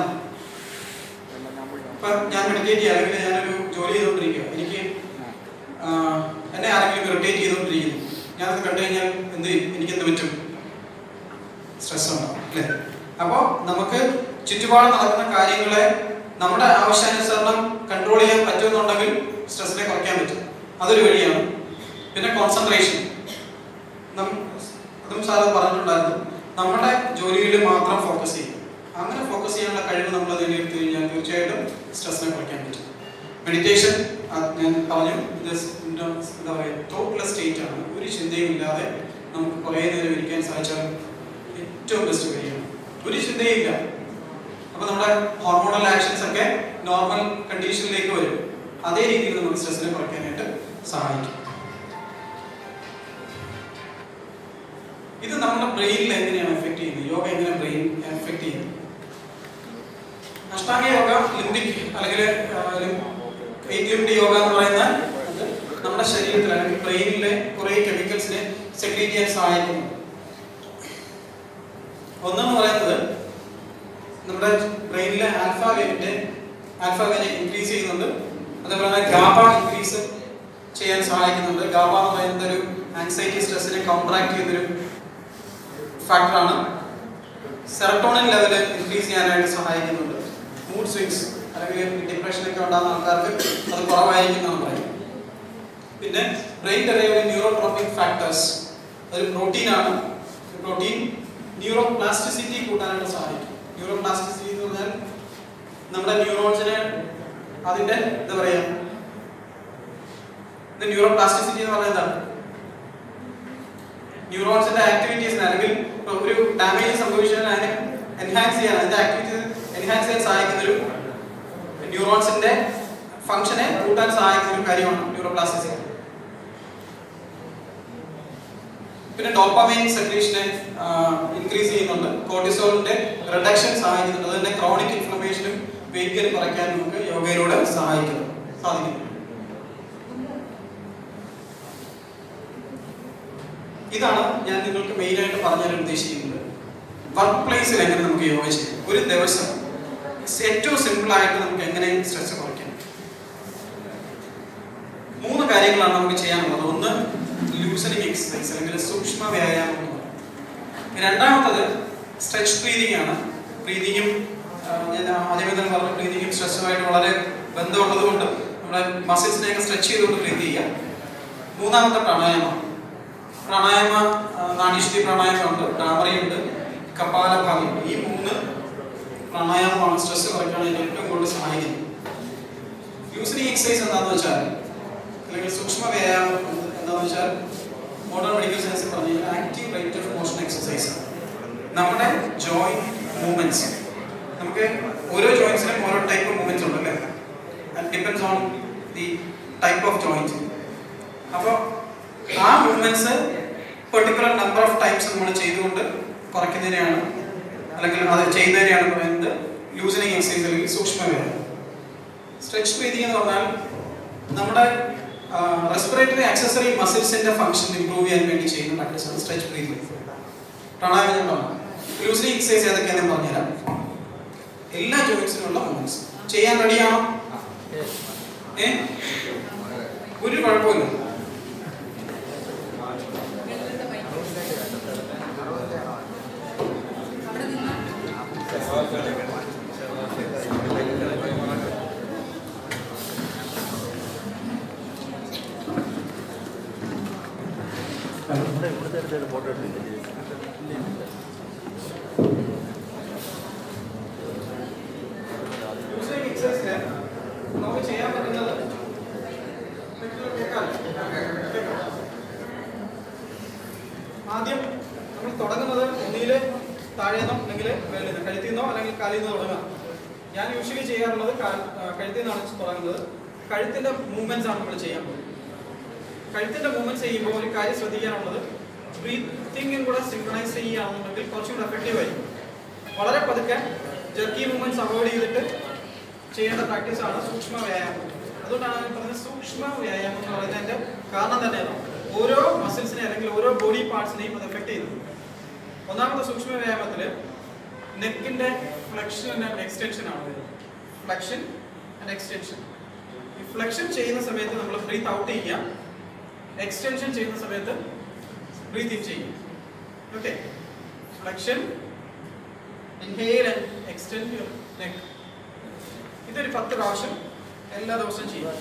ഇപ്പൊ ഞാൻ മെഡിറ്റേറ്റ് ചെയ്യുക അല്ലെങ്കിൽ ഞാനൊരു ജോലി ചെയ്തുകൊണ്ടിരിക്കുക എനിക്ക് ആ, എന്നെ ആരെങ്കിലും ഇറിറ്റേറ്റ് ചെയ്തുകൊണ്ടിരിക്കുന്നു ഞാനത് കണ്ടു കഴിഞ്ഞാൽ എന്ത് ചെയ്യും? എനിക്ക് എന്ത് പറ്റും സ്ട്രെസ് ഉണ്ടാവും അല്ലേ അപ്പോൾ നമുക്ക് ചുറ്റുപാട് നടക്കുന്ന കാര്യങ്ങളെ നമ്മുടെ ആവശ്യാനുസരണം കൺട്രോൾ ചെയ്യാൻ പറ്റുമെന്നുണ്ടെങ്കിൽ സ്ട്രെസ്സിനെ കുറയ്ക്കാൻ പറ്റും അതൊരു വഴിയാണ് പിന്നെ കോൺസെൻട്രേഷൻ അതും സാറ് പറഞ്ഞിട്ടുണ്ടായിരുന്നു നമ്മുടെ ജോലിയിൽ മാത്രം ഫോക്കസ് ചെയ്യും അങ്ങനെ ഫോക്കസ് ചെയ്യാനുള്ള കഴിവ് നമ്മൾ നേടിയെടുത്തു കഴിഞ്ഞാൽ തീർച്ചയായിട്ടും സ്ട്രെസ്സിനെ കുറയ്ക്കാൻ പറ്റും മെഡിറ്റേഷൻ ഞാൻ പറഞ്ഞു ഇത് സ് എന്താ എന്താ പറയുക തോട്ട്ലെസ് സ്റ്റേറ്റ് ആണ് ഒരു ചിന്തയും ഇല്ലാതെ നമുക്ക് കുറേ നേരം ഇരിക്കാൻ സാധിച്ചാൽ ഏറ്റവും ബെസ്റ്റ് വഴിയാണ് ഒരു ചിന്തയില്ല അപ്പൊ നമ്മുടെ ഹോർമോണൽ ആക്ഷൻസ് ഒക്കെ നോർമൽ കണ്ടീഷനിലേക്ക് വരും അതേ രീതിയിൽ നമുക്ക് സ്ട്രെസ്സിനെ കുറയ്ക്കാനായിട്ട് സഹായിക്കും ഇത് നമ്മുടെ ബ്രെയിനിൽ എങ്ങനെയാണ് എഫക്ട് ചെയ്യുന്നത് യോഗ എങ്ങനെ ബ്രെയിൻ എഫക്ട് ചെയ്യുന്നത് അഷ്ടാംഗ യോഗ ലിംബിക് അല്ലെങ്കിൽ എയ്റ്റ് ലിംബി യോഗ എന്ന് പറയുന്ന അത് നമ്മുടെ ശരീരത്തിൽ അല്ലെങ്കിൽ ബ്രെയിനിലെ കുറെ കെമിക്കൽസിനെ സെക്രീറ്റ് ചെയ്യാൻ സഹായിക്കുന്നു ഒന്നെന്ന് പറയുന്നത് നമ്മുടെ ബ്രെയിനിലെ ആൽഫ വേവിന്റെ ആൽഫ വേനെ ഇൻക്രീസ് ചെയ്യുന്നുണ്ട് അതേപോലെ തന്നെ ഗാബ ഇൻക്രീസ് ചെയ്യാൻ സഹായിക്കുന്നുണ്ട് ഗാബ എന്ന് പറയുന്നത് ഒരു ആൻസൈറ്റി സ്ട്രെസ്സിനെ കൗണ്ടറാക്ട് ചെയ്യുന്നൊരു ഫാക്ടറാണ് സെറട്ടോണിൻ ലെവൽ ഇൻക്രീസ് ചെയ്യാനായിട്ട് സഹായിക്കുന്നുണ്ട് മൂഡ് സ്വിങ്സ് അല്ലെങ്കിൽ ഡിപ്രഷൻ ഒക്കെ ഉണ്ടാകുന്ന ആൾക്കാർക്ക് അത് കുറവായിരിക്കും എന്നാണ് പറയുന്നത് പിന്നെ ബ്രെയിൻ ഡെറൈവ്ഡ് ന്യൂറോട്രോപിക് ഫാക്ടേഴ്സ് ഒരു പ്രോട്ടീനാണ് പ്രോട്ടീൻ ന്യൂറോ പ്ലാസ്റ്റിസിറ്റി കൂട്ടാനായിട്ട് സഹായിക്കും ന്യൂറോ പ്ലാസ്റ്റിസിറ്റി എന്ന് പറഞ്ഞാൽ നമ്മുടെ ന്യൂറോൺസിനെ അതിന്റെ എന്താ പറയാ ന്യൂറോ പ്ലാസ്റ്റിസിറ്റി എന്ന് പറയുന്നത് എന്താണ് ന്യൂറോൺസിന്റെ ആക്ടിവിറ്റീസിന് അല്ലെങ്കിൽ ഇപ്പൊ ഒരു ഡാമേജ് സംഭവിച്ചാൽ അതിനെ എൻഹാൻസ് ചെയ്യാൻ അതിന്റെ ആക്ടിവിറ്റീസ് എൻഹാൻസ് ചെയ്യാൻ സഹായിക്കുന്ന ഒരു ന്യൂറോൺസിന്റെ ഫംഗ്ഷനെ കൂട്ടാൻ സഹായിക്കുന്ന ഒരു കാര്യമാണ് ന്യൂറോപ്ലാസ്റ്റിസിറ്റി പിന്നെ ഡോപ്പമൈൻ സെക്രീഷനെ ഇൻക്രീസ് ചെയ്യുന്നുണ്ട് കോർട്ടിസോളിന്റെ റിഡക്ഷൻ സഹായിക്കുന്നുണ്ട് അത് തന്നെ ക്രോണിക് ഇൻഫ്ലമേഷനും വെയിറ്റ് ഗെയിൻ കുറയ്ക്കാൻ നമുക്ക് യോഗയിലൂടെ സഹായിക്കുന്നു സാധിക്കുന്നു ഇതാണ് ഞാൻ നിങ്ങൾക്ക് മെയിൻ ആയിട്ട് പറഞ്ഞാൽ ഉദ്ദേശിക്കുന്നത് വർക്ക് പ്ലേസിൽ എങ്ങനെ നമുക്ക് യോഗ ചെയ്യാം ഒരു ദിവസം ഏറ്റവും സിമ്പിൾ ആയിട്ട് നമുക്ക് എങ്ങനെ സ്ട്രെസ് കുറയ്ക്കാം മൂന്ന് കാര്യങ്ങളാണ് നമുക്ക് ചെയ്യാനുള്ളത് ഒന്ന് ലൂസനിങ് എക്സസൈസ് അല്ലെങ്കിൽ സൂക്ഷ്മ വ്യായാമം എന്ന് പറയും രണ്ടാമത്തത് സ്ട്രെച്ച് ബ്രീതിങ് ആണ് ബ്രീതിങ്ങും ഞാൻ ആദ്യമേ തന്നെ പറഞ്ഞ ബ്രീതിങ്ങും സ്ട്രെസ്സുമായിട്ട് വളരെ ബന്ധമുള്ളത് കൊണ്ട് നമ്മുടെ മസിൽസിനെയൊക്കെ സ്ട്രെച്ച് ചെയ്തുകൊണ്ട് ബ്രീത് ചെയ്യാം മൂന്നാമത്തെ പ്രാണായാമം പ്രാണായാമ ആ, നാഡീശുദ്ധി പ്രാണായാമമുണ്ട് ഡാമറിയുണ്ട് കപാലഭാഗമുണ്ട് ഈ മൂന്ന് പ്രാണായാമമാണ് സ്ട്രെസ് കുറയ്ക്കാനായിട്ട് ഏറ്റവും കൂടുതൽ സഹായിക്കുന്നത് ലൂസനിങ് എക്സസൈസ് എന്താണെന്ന് വെച്ചാൽ അല്ലെങ്കിൽ സൂക്ഷ്മ വ്യായാമം എന്താണെന്ന് വെച്ചാൽ മോഡേൺ മെഡിക്കൽ സയൻസ് പറഞ്ഞ active rate of motion exercise നമ്മുടെ ജോയിന്റ് മൂവ്മെന്റ്സ് നമുക്ക് ഓരോ ജോയിന്റ്സിനും ഓരോ ടൈപ്പ് മൂവ്മെന്റ്സ് ഉണ്ട് അല്ലേ depends on the type of joint അപ്പോൾ ആ movements particular number of times നമ്മൾ ചെയ്തുകൊണ്ട് കുറയ്ക്കുന്നതിനെയാണ് അല്ലെങ്കിൽ അത് ചെയ്യുന്നതിനെയാണ് പറയുന്നത് ലൂസനിങ് എക്സസൈസ് അല്ലെങ്കിൽ സൂക്ഷ്മ വ്യായാമം സ്ട്രെച്ച് ബ്രീതിങ് എന്ന് പറഞ്ഞാൽ നമ്മുടെ റെസ്പിറേറ്ററി ആക്സസറി മസിൽസിന്റെ ഫംഗ്ഷൻ ഇംപ്രൂവ് ചെയ്യാൻ വേണ്ടി ചെയ്യുന്ന പ്രാക്ടീസാണ് സ്ട്രെച്ച് ബ്രീതിങ് പ്രാണായാമം ഞാൻ പറഞ്ഞു ലൂസനിങ് എക്സസൈസ് ഏതൊക്കെയാണെന്ന് പറഞ്ഞുതരാം എല്ലാ ജോയിൻസിനുള്ള മൂവ്മെന്റ്സ് ചെയ്യാൻ റെഡിയാണോ ഏ ഒരു കുഴപ്പമില്ല ലൂസനിങ് എക്സസൈസിന് നമുക്ക് ചെയ്യാൻ പറ്റുന്നത് നിങ്ങൾക്ക് കേൾക്കാം ചെല്ലുന്നത് കഴുത്തിൽ നിന്നോ അല്ലെങ്കിൽ കാലിൽ നിന്നോ തുടങ്ങാം ഞാൻ യൂഷ്വലി ചെയ്യാറുള്ളത് കാൽ- ആ, കഴുത്തിൽ നിന്നാണ് തുടങ്ങുന്നത് കഴുത്തിന്റെ മൂവ്മെന്റ്സ് ആണ് നമ്മൾ ചെയ്യാൻ പോകുന്നത് കഴുത്തിന്റെ മൂവ്മെന്റ്സ് ചെയ്യുമ്പോൾ ഒരു കാര്യം ശ്രദ്ധിക്കാനുള്ളത് ബ്രീത്തിങ്ങും കൂടെ സിങ്ക്രണൈസ് ചെയ്യുകയാണെന്നുണ്ടെങ്കിൽ കുറച്ചും കൂടെ എഫക്റ്റീവ് ആയിരിക്കും വളരെ പതുക്കെ ജർക്കി മൂവ്മെന്റ്സ് അവോയ്ഡ് ചെയ്തിട്ട് ചെയ്യേണ്ട പ്രാക്ടീസ് ആണ് സൂക്ഷ്മ വ്യായാമം അതുകൊണ്ടാണ് ഞാൻ പറഞ്ഞത് സൂക്ഷ്മ വ്യായാമം എന്ന് പറയുന്നതിന്റെ കാരണം തന്നെയാണ് ഓരോ മസിൽസിനെ അല്ലെങ്കിൽ ഓരോ ബോഡി പാർട്സിനെയും അത് എഫക്ട് ചെയ്യുന്നു ഒന്നാമത്തെ സൂക്ഷ്മ വ്യായാമത്തിൽ നെക്കിന്റെ ഫ്ലെക്ഷൻ ആൻഡ് എക്സ്റ്റൻഷൻ ആണ് വരുന്നത് ഫ്ലെക്ഷൻ ആൻഡ് എക്സ്റ്റൻഷൻ ഈ ഫ്ലെക്ഷൻ ചെയ്യുന്ന സമയത്ത് നമ്മൾ ബ്രീത്ത് ഔട്ട് ചെയ്യുക എക്സ്റ്റൻഷൻ ചെയ്യുന്ന സമയത്ത് ബ്രീത്ത് ഇൻ ചെയ്യും okay flexion inhale and extend your neck ഇതൊരു പത്ത് പ്രാവശ്യം എല്ലാ ദിവസവും ചെയ്യും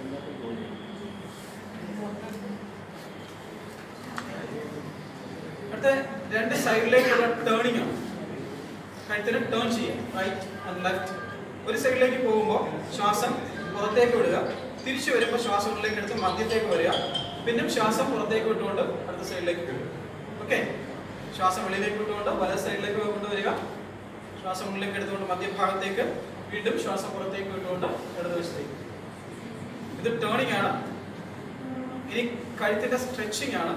അടുത്ത രണ്ട് സൈഡിലേക്കുള്ള ടേണിംഗ് ആണ് കഴുത്തിന് ടേൺ ചെയ്യും റൈറ്റ് ആൻഡ് ലെഫ്റ്റ് ഒരു സൈഡിലേക്ക് പോകുമ്പോൾ ശ്വാസം പുറത്തേക്ക് വിടുക തിരിച്ചു വരുമ്പോൾ ശ്വാസം ഉള്ളിലേക്ക് എടുത്ത് മധ്യത്തേക്ക് വരിക പിന്നെ ശ്വാസം പുറത്തേക്ക് വിട്ടുകൊണ്ട് അടുത്ത സൈഡിലേക്ക് വിടുക ഓക്കെ ശ്വാസം വെളിയിലേക്ക് വിട്ടുകൊണ്ട് വല സൈഡിലേക്ക് കൊണ്ടുവരിക ശ്വാസം ഉള്ളിലേക്ക് എടുത്തുകൊണ്ട് മധ്യഭാഗത്തേക്ക് വീണ്ടും ശ്വാസം പുറത്തേക്ക് വിട്ടുകൊണ്ട് ഇടതുവശത്തേക്ക് ഇത് ടേണിംഗ് ആണ് ഇനി കഴുത്തിന്റെ സ്ട്രെച്ചിങ് ആണ്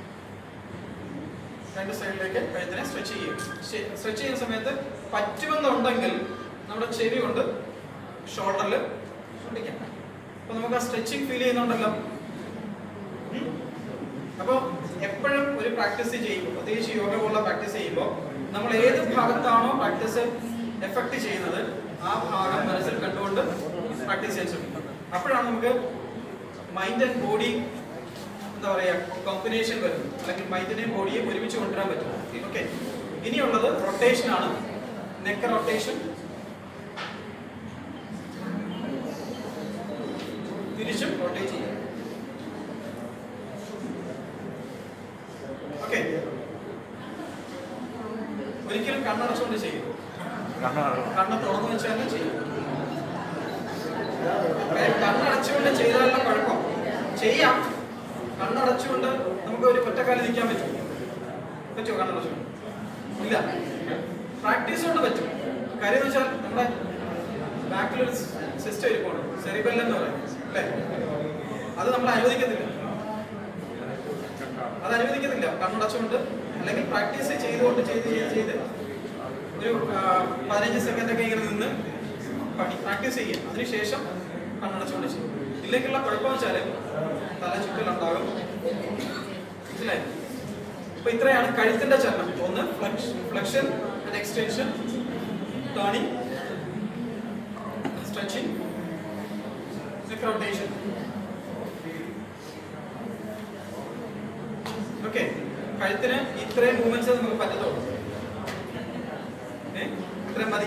രണ്ട് സൈഡിലേക്ക് കഴുത്തിനെ സ്ട്രെച്ച് ചെയ്യും സ്ട്രെച്ച് ചെയ്യുന്ന സമയത്ത് പറ്റുമെന്നുണ്ടെങ്കിൽ നമ്മുടെ ചെവി കൊണ്ട് ഷോൾഡറിൽ പിടിക്കാം അപ്പൊ നമുക്ക് ആ സ്ട്രെച്ചിങ് ഫീൽ ചെയ്യുന്നുണ്ടല്ലോ ഉം? അപ്പോൾ എപ്പോഴും ഒരു പ്രാക്ടീസ് ചെയ്യുമ്പോൾ പ്രത്യേകിച്ച് യോഗ പോലുള്ള പ്രാക്ടീസ് ചെയ്യുമ്പോൾ നമ്മൾ ഏത് ഭാഗത്താണോ പ്രാക്ടീസ് എഫക്ട് ചെയ്യുന്നത് ആ ഭാഗം മനസ്സിൽ കണ്ടുകൊണ്ട് പ്രാക്ടീസ് ചെയ്യാൻ ശ്രമിക്കും അപ്പോഴാണ് നമുക്ക് മൈൻഡ് ആൻഡ് ബോഡി എന്താ പറയാ കോമ്പിനേഷൻ വരും അല്ലെങ്കിൽ മൈൻഡിനെയും ബോഡിയെയും ഒരുമിച്ച് കൊണ്ടുവരാൻ പറ്റും ഓക്കെ ഇനിയുള്ളത് റൊട്ടേഷൻ ആണ് നെക്ക് റൊട്ടേഷൻ തിരിച്ചും റൊട്ടേറ്റ് ചെയ്യും ഓക്കെ ഒരിക്കലും കണ്ണടച്ചുകൊണ്ട് ചെയ്യും കണ്ണ് തുറന്നു വെച്ച് തന്നെ ചെയ്യും കാര്യം കണ്ണടച്ചുകൊണ്ട് ചെയ്താലുള്ള കുഴപ്പം ചെയ്യാം കണ്ണടച്ചുകൊണ്ട് നമുക്ക് ഒരു ഒറ്റക്കാലം നിൽക്കാൻ പറ്റും പറ്റുമോ കണ്ണടച്ചുകൊണ്ട് ഇല്ല പ്രാക്ടീസ് കൊണ്ട് പറ്റും കാര്യം എന്ന് വെച്ചാൽ നമ്മുടെ ബാക്കിലൊരു സിസ്റ്റം ഇരിപ്പുണ്ട് സെറിബെൽ എന്ന് പറയും അല്ലേ അത് നമ്മൾ അനുവദിക്കത്തില്ല അത് അനുവദിക്കത്തില്ല കണ്ണടച്ചുകൊണ്ട് അല്ലെങ്കിൽ പ്രാക്ടീസ് ചെയ്തുകൊണ്ട് ചെയ്ത് ചെയ്ത് ചെയ്ത് ഒരു ആ, പതിനഞ്ച് സെക്കൻഡ് ഒക്കെ ഇങ്ങനെ നിന്ന് പണി പ്രാക്ടീസ് ചെയ്യും അതിനുശേഷം കണ്ണടച്ചുകൊണ്ട് ചെയ്യും ഇല്ലെങ്കിലുള്ള കുഴപ്പമെന്ന് വെച്ചാൽ തല ചുറ്റലുണ്ടാകും മനസ്സിലായി അപ്പൊ ഇത്രയാണ് കഴുത്തിന്റെ ചലനം ഒന്ന് flexion and extension turning stretching rotation okay കഴുത്തിന് ഇത്രയും മൂവ്മെന്റ്സ് നമുക്ക് പറ്റത്തുള്ളൂ ഏ? ഇത്രയും മതി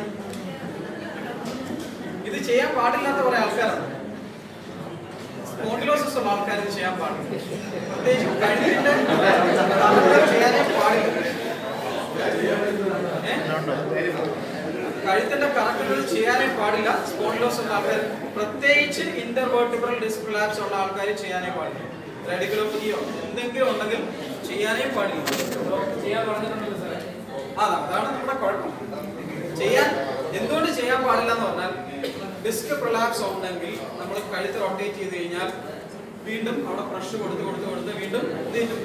ഇത് ചെയ്യാൻ പാടില്ലാത്ത കുറെ ആൾക്കാരുണ്ട് സ്പോണ്ടിലോസിസ് ഉള്ള ആൾക്കാർ ഇത് ചെയ്യാൻ പാടില്ല പ്രത്യേകിച്ച് കഴുത്തിന്റെ കറക്കുകൾ ചെയ്യാനേ പാടില്ല ഏ? കഴുത്തിന്റെ കറക്കുകൾ ചെയ്യാനേ പാടില്ല സ്പോണ്ടിലോസ് ഉള്ള ആൾക്കാർ പ്രത്യേകിച്ച് ഇന്റർവേർട്ടിബ്രൽ ഡിസ്ക് ലാബ്സ് ഉള്ള ആൾക്കാർ ചെയ്യാനേ പാടില്ല റെഡിക്കുലോപ്പതിയോ എന്തെങ്കിലും ഉണ്ടെങ്കിൽ ചെയ്യാനേ പാടില്ല ചെയ്യാൻ പറഞ്ഞിട്ടുണ്ടല്ലോ സാറേ അതാ അതാണ് നമ്മുടെ കുഴപ്പം ചെയ്യാൻ എന്തുകൊണ്ട് ചെയ്യാൻ പാടില്ല എന്ന് പറഞ്ഞാൽ ഡിസ്ക് പ്രൊലാപ്സ് ഉണ്ടെങ്കിൽ നമ്മൾ കഴുത്ത് റൊട്ടേറ്റ് ചെയ്ത് കഴിഞ്ഞാൽ വീണ്ടും അവിടെ പ്രഷർ കൊടുത്ത് കൊടുത്ത് കൊടുത്ത് വീണ്ടും എന്ത് ചെയ്യും?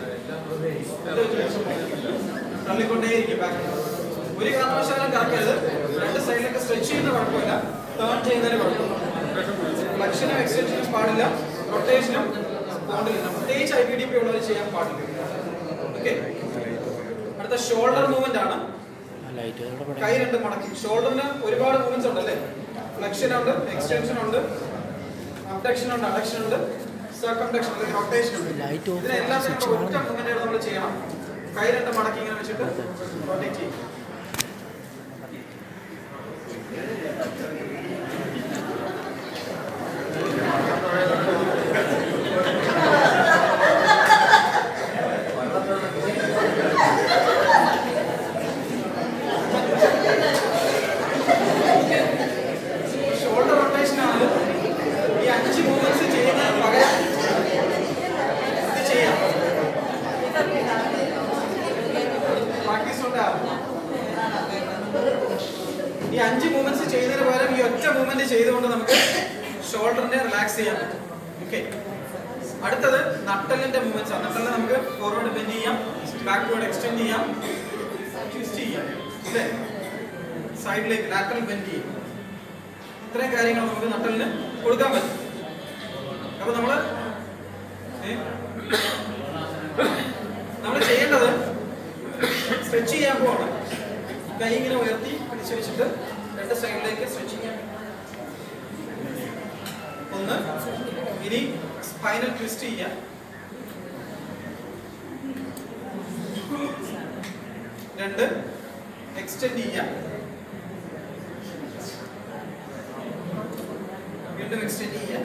തള്ളിക്കൊണ്ടേയിരിക്കും ബാക്ക് ഒരു കാരണവശാലും കറക്കരുത് രണ്ട് സൈഡിലൊക്കെ സ്ട്രെച്ച് ചെയ്യുന്ന കുഴപ്പമില്ല ടേൺ ചെയ്യുന്നതിന് കുഴപ്പമില്ല ഫ്ലക്ഷനും എക്സ്റ്റൻഷനും പാടില്ല റൊട്ടേഷനും പാടില്ല പ്രത്യേകിച്ച് ഐ പി ഡി പി ഉള്ളവർ ചെയ്യാൻ പാടില്ല ഓക്കെ അടുത്ത ഷോൾഡർ മൂവ്മെന്റ് ആണ് കൈ രണ്ട് മടക്കി ഷോൾഡറിന് ഒരുപാട് മൂവ്മെന്റ്സ് ഉണ്ട് അല്ലേ ഫ്ലെക്ഷൻ ഉണ്ട് എക്സ്റ്റൻഷൻ ഉണ്ട് അബ്ഡക്ഷൻ ഉണ്ട് അഡക്ഷൻ ഉണ്ട് സർക്കംഡക്ഷൻ ഉണ്ട് റൊട്ടേഷൻ ഉണ്ട് Light off ഇതിനെല്ലാം ആക്കി switch ഒറ്റ മാറണം. മൂവ്മെന്റ് നമ്മൾ ചെയ്യണം കൈ രണ്ട് മടക്കി ഇങ്ങനെ വെച്ചിട്ട് റൊട്ടേറ്റ് ചെയ്യും ഷോൾഡർ റൊട്ടേഷൻ ആണ് ഈ അഞ്ച് മൂവ്മെന്റ്സ് ചെയ്യുന്നതിന് പകരം ഇത് ചെയ്യാം പ്രാക്ടീസ് ഉണ്ടാകും ഈ അഞ്ച് മൂവ്മെന്റ്സ് ചെയ്യുന്നതിന് പകരം ഈ ഒറ്റ മൂവ്മെന്റ് ചെയ്തുകൊണ്ട് നമുക്ക് ഷോൾഡറിനെ റിലാക്സ് ചെയ്യാൻ പറ്റും ഓക്കെ അടുത്തത് നട്ടലിന്റെ മൂവ്മെന്റ്സ് ആണ് നട്ടലിനെ നമുക്ക് ഫോർവേഡ് ബെൻഡ് ചെയ്യാം ബാക്ക്വേർഡ് എക്സ്റ്റെൻഡ് ചെയ്യാം ട്വിസ്റ്റ് ചെയ്യാം അല്ലേ സൈഡിലേക്ക് ലാറ്ററൽ ബെൻഡ് ചെയ്യും ഇത്രയും കാര്യങ്ങൾ നമുക്ക് നട്ടലിന് കൊടുക്കാൻ പറ്റും അപ്പൊ നമ്മള് നമ്മൾ ചെയ്യേണ്ടത് സ്ട്രെച്ച് ചെയ്യാൻ പോവാണ് കൈ ഇങ്ങനെ ഉയർത്തി പിടിച്ചു വെച്ചിട്ട് രണ്ട് സൈഡിലേക്ക് സ്ട്രെച്ച് ചെയ്യാം ഒന്ന് ഇനി സ്പൈനൽ ട്വിസ്റ്റ് ചെയ്യാം രണ്ട് എക്സ്റ്റെൻഡ് ചെയ്യാം വീണ്ടും എക്സ്റ്റെൻഡ് ചെയ്യാം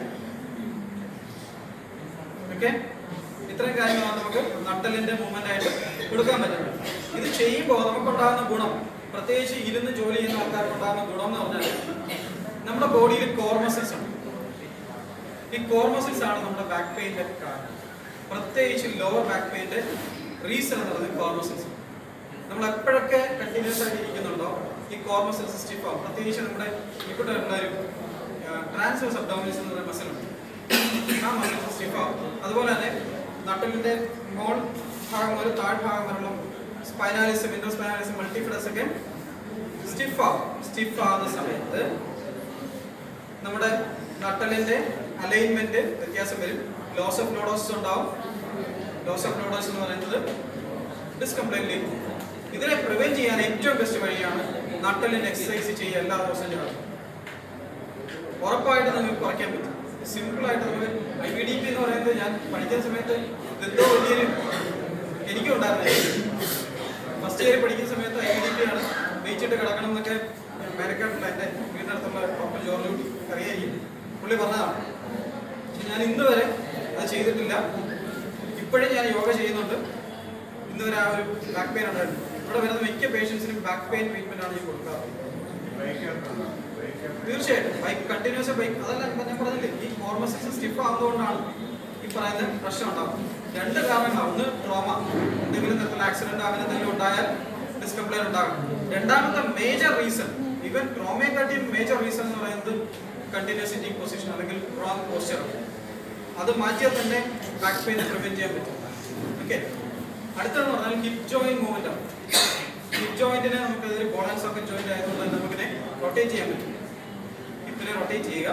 ഓക്കെ ഇത്രയും കാര്യങ്ങളാണ് നമുക്ക് നട്ടലിന്റെ മൂവ്മെന്റ് ആയിട്ട് കൊടുക്കാൻ പറ്റുന്നത് ഇത് ചെയ്യുമ്പോൾ നമുക്കുണ്ടാകുന്ന ഗുണം പ്രത്യേകിച്ച് ഇരുന്ന് ജോലി ചെയ്യുന്ന ആൾക്കാർക്ക് ഉണ്ടാകുന്ന ഗുണം എന്ന് പറഞ്ഞാൽ നമ്മുടെ ബോഡിയിൽ കോർ മസിൽസ് ഉണ്ട് ഈ കോർ മസിൽസ് ആണ് നമ്മുടെ ബാക്ക് പെയിന്റെ കാരണം പ്രത്യേകിച്ച് ലോവർ ബാക്ക് പെയിന്റെ റീസൺ എന്നുള്ളത് കോർ മസിൽസ് നമ്മൾ എപ്പോഴൊക്കെ കണ്ടിന്യൂസ് ആയിട്ട് ഇരിക്കുന്നുണ്ടോ ഈ കോർ മസിൽസ് സ്റ്റിഫ് ആവും പ്രത്യേകിച്ച് നമ്മുടെ ഇവിടെ ഉള്ള ഒരു ട്രാൻസ്വേഴ്സ് അബ്ഡോമിനൽസ് എന്ന് പറയുന്ന മസിൽ ഉണ്ട് ആ മസിൽസ് സ്റ്റിഫ് ആവും അതുപോലെ തന്നെ നട്ടലിന്റെ മോൾ ഭാഗം മുതൽ താഴ്ഭാഗം വരെയുള്ള സ്പൈനാലിസം ഇൻഡോ സ്പൈനാലിസം മൾട്ടിഫിഡസ് ഒക്കെ സ്റ്റിഫ് ആവും സ്റ്റിഫ് ആവുന്ന സമയത്ത് നമ്മുടെ നട്ടലിന്റെ അലൈൻമെന്റ് വ്യത്യാസം വരും ലോസ് ഓഫ് നോഡോസിസ് ഉണ്ടാവും ലോസ് ഓഫ് നോഡോസ് എന്ന് പറയുന്നത് ഡിസ്കംപ്ലൈന്റ് ഇതിനെ പ്രിവെന്റ് ചെയ്യാൻ ഏറ്റവും ബെസ്റ്റ് വഴിയാണ് നട്ടലിന്റെ എക്സസൈസ് ചെയ്യുക എല്ലാ ദിവസവും ചെയ്യണം ഉറപ്പായിട്ട് നിങ്ങൾക്ക് കുറയ്ക്കാൻ പറ്റും സിമ്പിൾ ആയിട്ട് നമുക്ക് ഐ വി ഡി പി എന്ന് പറയുന്നത് ഞാൻ പഠിക്കുന്ന സമയത്ത് എന്തോ വലിയൊരു എനിക്കും ഉണ്ടായിരുന്നു ഫസ്റ്റ് ഇയർ പഠിക്കുന്ന സമയത്ത് ഐ വി ഡി പി ആണ് വെയിച്ചിട്ട് കിടക്കണം എന്നൊക്കെ മേലക്കാട്ടുള്ള എൻ്റെ വീടിനടുത്തുള്ള ഡോക്ടർ ജോർജ് അറിയായിരിക്കും പുള്ളി പറഞ്ഞതാണ് പക്ഷെ ഞാൻ ഇന്ന് വരെ അത് ചെയ്തിട്ടില്ല ഇപ്പോഴും ഞാൻ യോഗ ചെയ്യുന്നുണ്ട് ഇന്ന് വരെ ആ ഒരു ബാക്ക് പെയിൻ ഉണ്ടായിരുന്നു ഇവിടെ വരുന്ന മിക്ക പേഷ്യൻസിനും ബാക്ക് പെയിൻ ട്രീറ്റ്മെന്റ് ആണ് ഞാൻ കൊടുക്കാറ് തീർച്ചയായിട്ടും ബൈക്ക് കണ്ടിന്യൂസ് ബൈക്ക് അതല്ല ഇപ്പൊ ഞാൻ പറഞ്ഞില്ലേ ഈ ഹോർമോൺസ് സ്റ്റിഫ് ആകുന്നതുകൊണ്ടാണ് ഈ പറയുന്ന പ്രശ്നം ഉണ്ടാവും രണ്ട് കാരണങ്ങളാണ് ഒന്ന് ട്രോമ എന്തെങ്കിലും തരത്തിലുള്ള ആക്സിഡന്റ് അങ്ങനെ എന്തെങ്കിലും ഉണ്ടായാൽ ഡിസ്കംപ്ലൈൻ ഉണ്ടാകും രണ്ടാമത്തെ മേജർ റീസൺ ഈവൻ ട്രോമയെക്കാട്ടിയും മേജർ റീസൺ എന്ന് പറയുന്നത് കണ്ടിന്യൂസ് സിറ്റിംഗ് പൊസിഷൻ അല്ലെങ്കിൽ റോങ് പോസ്ചർ അത് മാറ്റിയാൽ തന്നെ ബാക്ക് പെയിൻ പ്രിവെന്റ് ചെയ്യാൻ പറ്റും ഓക്കെ അടുത്തെന്ന് പറഞ്ഞാൽ ഹിപ്പ് ജോയിന്റ് മൂവ്മെന്റ് ആണ് ഹിപ്പ് ജോയിന്റിനെ നമുക്ക് ഇതൊരു ബോൾ ആൻഡ് സോക്കറ്റ് ജോയിന്റ് ആയതുകൊണ്ട് തന്നെ നമുക്കിനെ റൊട്ടേറ്റ് ചെയ്യാൻ പറ്റും ഹിപ്പിനെ റൊട്ടേറ്റ് ചെയ്യുക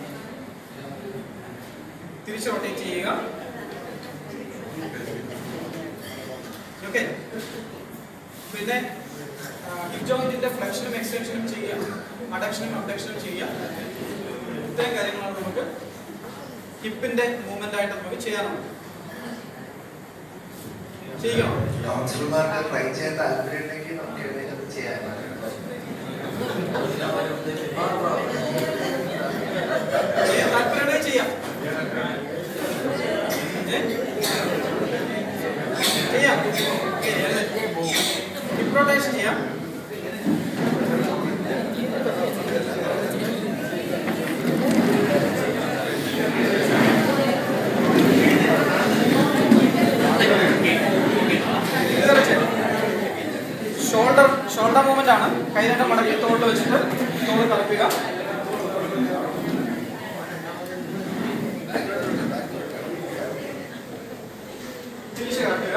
തിരിച്ച് റൊട്ടേറ്റ് ചെയ്യുക ഓക്കെ പിന്നെ ഹിപ്പ് ജോയിന്റിന്റെ ഫ്ലെക്ഷനും എക്സ്റ്റൻഷനും ചെയ്യുക അഡക്ഷനും അബ്ഡക്ഷനും ചെയ്യുക ഇത്രയും കാര്യങ്ങളാണ് നമുക്ക് ഹിപ്പിന്റെ മൂവ്മെന്റ് ആയിട്ട് നമുക്ക് ചെയ്യാനുള്ളത് ചെയ്യണം കൗൺസിലർമാർക്ക് ട്രൈ ചെയ്യാൻ താല്പര്യമുണ്ടെങ്കിൽ നമുക്ക് എഴുന്നേറ്റ് ചെയ്യാൻ ചെയ്യാൻ താല്പര്യമുണ്ടെങ്കിൽ ചെയ്യാം ഏ? ചെയ്യാം ഹിപ്പ് റൊട്ടേഷൻ ചെയ്യാം ഷോൾഡർ ഷോൾഡർ മൂവ്മെന്റ് ആണ് കൈ രണ്ട് മടക്കി തോളിൽ വെച്ചിട്ട് തോളിൽ കറപ്പിക്കുക തിരിച്ച് കറക്കുക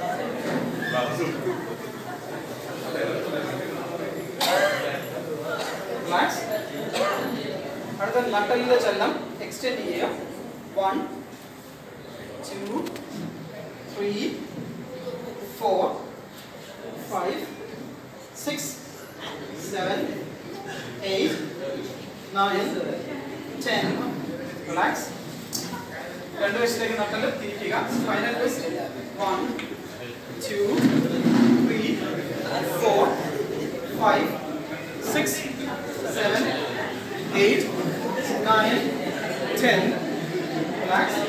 റിലാക്സ് അടുത്ത നട്ടലിന്റെ ചെല്ലം എക്സ്റ്റെൻഡ് ചെയ്യുക one two three four five, six, seven, eight, nine, ten. Relax. രണ്ട് വശത്തേക്ക് നട്ടല് തിരിക്കുക spinal twist one two three four five six seven eight nine ten relax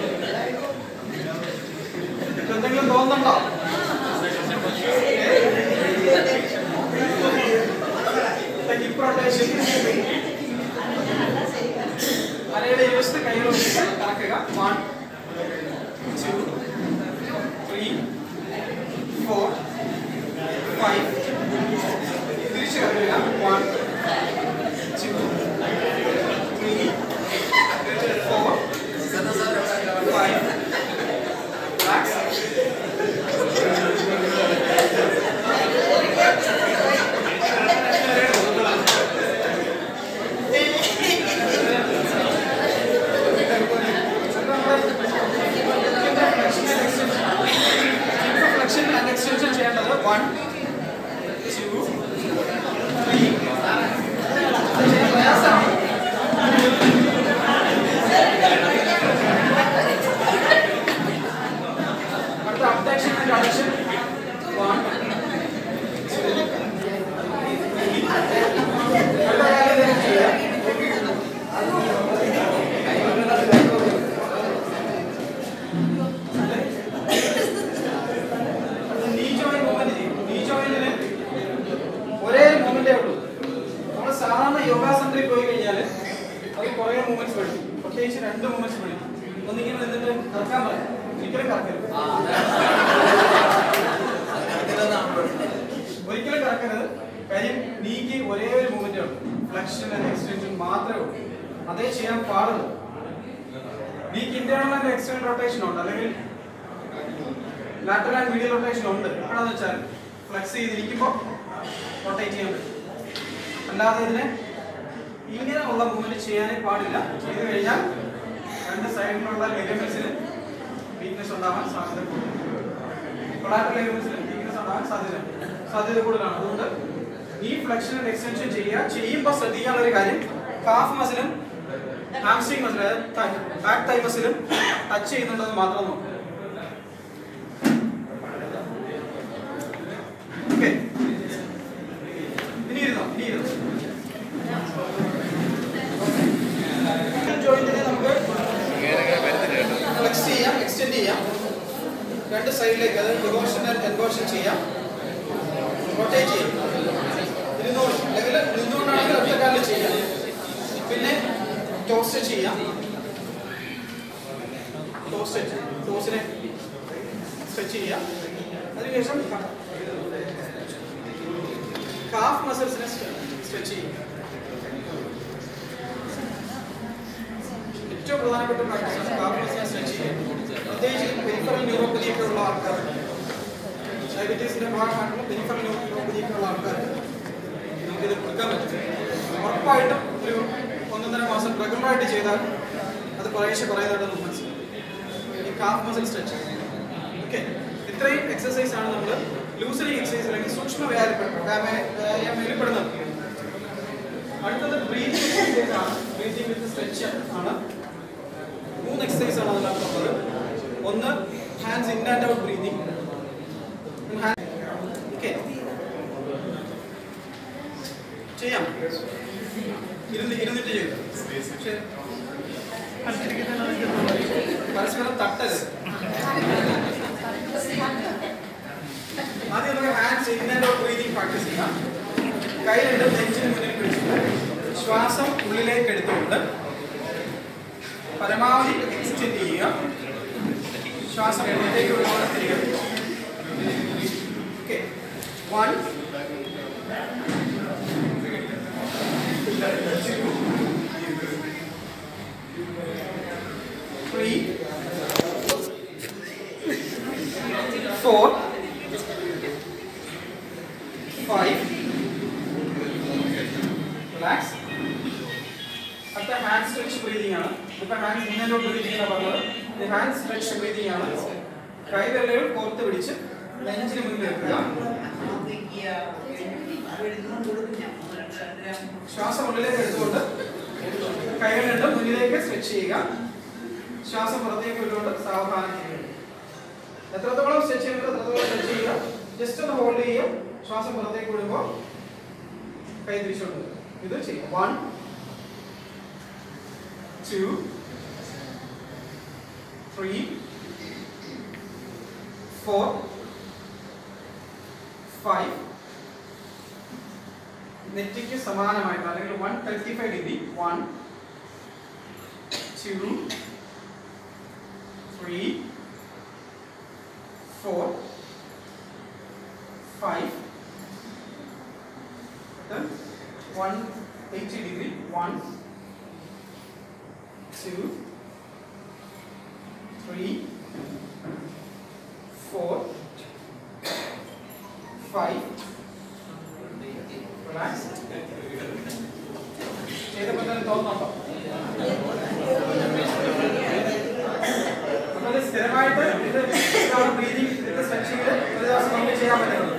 എന്തെങ്കിലും തോന്നുന്നുണ്ടോ ഹിപ്പ് റൊട്ടേഷൻ അരയുടെ ഇരുവശത്തെ കൈകൾ വെച്ചിട്ട് കറക്കുക one two three four five തിരിച്ചു കറക്കുക വൺ പ്രത്യേകിച്ച് രണ്ട് മൂമെന്റ്സ് വിളിക്കും ഒന്നിങ്ങനെ നിന്നിട്ട് കറക്കാൻ പറയാം ഒരിക്കലും കറക്കരുത് ഒരിക്കലും കറക്കരുത് കാര്യം നീക്ക് ഒരേ ഒരു മൂവ്മെന്റ് ഉണ്ട് ഫ്ലെക്ഷൻ ആൻഡ് എക്സ്റ്റൻഷൻ മാത്രമേ ഉള്ളൂ അതേ ചെയ്യാൻ പാടുള്ളൂ നീക്ക് ഇന്റേണൽ ആൻഡ് എക്സ്റ്റേണൽ റൊട്ടേഷൻ ഉണ്ട് അല്ലെങ്കിൽ ലാറ്ററൽ ആൻഡ് മീഡിയൽ റൊട്ടേഷൻ ഉണ്ട് എപ്പോഴാന്ന് വെച്ചാൽ ഫ്ലെക്സ് ചെയ്തിരിക്കുമ്പോൾ റൊട്ടേറ്റ് ചെയ്യാൻ പറ്റും അല്ലാതെ ഇതിനെ ഇങ്ങനെ ഉള്ള മൂവ്മെന്റ് ചെയ്യാനേ പാടില്ല ചെയ്തു കഴിഞ്ഞാൽ രണ്ട് സൈഡിലുള്ള ലിഗമെന്റ്സിന് വീക്ക്നെസ് ഉണ്ടാവാൻ സാധ്യത കൂടുതൽ കൊളാറ്ററൽ ലിഗമെന്റ്സിന് വീക്ക്നെസ് ഉണ്ടാവാൻ സാധ്യത സാധ്യത കൂടുതലാണ് അതുകൊണ്ട് ഈ ഫ്ലെക്ഷൻ ആൻഡ് എക്സ്റ്റൻഷൻ ചെയ്യുക ചെയ്യുമ്പോൾ ശ്രദ്ധിക്കാനുള്ള ഒരു കാര്യം കാഫ് മസിലും ഹാംസ്ട്രിങ് മസിൽ ബാക്ക് തൈ മസിലും ടച്ച് ചെയ്യുന്നുണ്ടെന്ന് മാത്രം നോക്കുക ഓക്കെ ഇനി ഇരുന്നോ ഇനി ഇരുന്നോ ജോയിന്റിനെ നമുക്ക് ഫ്ലെക്സ് ചെയ്യാം എക്സ്റ്റെൻഡ് ചെയ്യാം രണ്ട് സൈഡിലേക്ക് അത് ഡിവോഷൻ ആൻഡ് എൻവോഷൻ ചെയ്യാം റൊട്ടേറ്റ് ചെയ്യാം ഇരുന്നോളൂ അല്ലെങ്കിൽ നിന്നുകൊണ്ടാണെങ്കിൽ ഒറ്റക്കാലിൽ ചെയ്യാം പിന്നെ ടോസ്റ്റ് ചെയ്യാം ടോസ്റ്റ് ടോസിനെ സ്ട്രെച്ച് ചെയ്യാം അതിനുശേഷം കാഫ് മസിൽസിനെ സ്ട്രെച്ച് ചെയ്യും ഏറ്റവും പ്രധാനപ്പെട്ട പ്രാക്ടീസ് കാഫ് മസിൽസിനെ സ്ട്രെച്ച് ചെയ്യും പ്രത്യേകിച്ച് പെരിഫറൽ ന്യൂറോപ്പതി ഒക്കെ ഉള്ള ആൾക്കാർ ഡയബറ്റീസിന്റെ ഭാഗമായിട്ടുള്ള പെരിഫറൽ ന്യൂറോപ്പതി ഒക്കെ ഉള്ള ആൾക്കാർ നമുക്കിത് കൊടുക്കാൻ പറ്റും ഉറപ്പായിട്ടും ഒരു ഒന്നൊന്നര മാസം റെഗുലറായിട്ട് ചെയ്താൽ അത് കുറേശ്ശെ കുറേതായിട്ട് നമുക്ക് മനസ്സിലാവും ഈ കാഫ് മസിൽ സ്ട്രെച്ച് ഓക്കെ ഇത്രയും എക്സസൈസ് ആണ് നമ്മൾ ലൂസറിങ് എക്സസൈസ് അല്ലെങ്കിൽ സൂക്ഷ്മ വ്യായാമത്തിൽ പെടുന്നത് അടുത്തത് ബ്രീതിങ് എക്സസൈസ് ആണ് ബ്രീതിങ് വിത്ത് സ്ട്രെച്ച് ആണ് മൂന്ന് എക്സസൈസ് ആണ് അതിനകത്തുള്ളത് ഒന്ന് hands in and out breathing okay ചെയ്യാം ഇരുന്ന് ഇരുന്നിട്ട് ചെയ്തു പക്ഷേ പരസ്പരം തട്ടരുത് ആദ്യം നമുക്ക് hands in and out breathing practice ചെയ്യാം കൈ രണ്ടും നെഞ്ചിന് മുന്നിൽ പിടിച്ചിട്ട് ശ്വാസം ഉള്ളിലേക്ക് എടുത്തുകൊണ്ട് പരമാവധി എക്സ്റ്റെൻഡ് ചെയ്യുക ശ്വാസം പുറത്തേക്ക് വിടുമ്പോൾ തിരികെ okay one three four five. Relax. അടുത്ത ഹാൻഡ് സ്ട്രെച്ച് ബ്രീതിങ് ആണ് ഇപ്പൊ ഹാൻഡ് മുന്നോട്ട് ബ്രീതിങ് ആണ് പറഞ്ഞത് ഇത് ഹാൻഡ് സ്ട്രെച്ച് ബ്രീതിങ് ആണ് കൈവിരലുകൾ കോർത്ത് പിടിച്ച് നെഞ്ചിന് മുന്നിൽ വെക്കുക ശ്വാസം ഉള്ളിലേക്ക് എടുത്തുകൊണ്ട് കൈകൾ രണ്ടും മുന്നിലേക്ക് സ്ട്രെച്ച് ചെയ്യുക ശ്വാസം പുറത്തേക്ക് വിട്ടുകൊണ്ട് സാവധാനം ചെയ്യുക എത്രത്തോളം സ്ട്രെച്ച് ചെയ്യുന്നത് എത്രത്തോളം സ്ട്രെച്ച് ചെയ്യുക ജസ്റ്റ് ഒന്ന് ഹോൾഡ് ചെയ്യുക ശ്വാസം പുറത്തേക്ക് വിടുമ്പോൾ കൈ തിരിച്ചുകൊണ്ട് ഇത് ചെയ്യാം one two three four five നെറ്റിക്ക് സമാനമായിട്ട് അല്ലെങ്കിൽ one thirty five degree one two three four five, then one eighty degree, one, two, three, four, five. Relax. ചെയ്തപ്പോൾ തന്നെ തോന്നുന്നുണ്ടോ അപ്പൊ ഇത് സ്ഥിരമായിട്ട് ഇത് ബ്രീതിങ് ഇത് സ്ട്രെച്ചിങ് ഒരു ദിവസം നമുക്ക് ചെയ്യാൻ പറ്റുന്നത്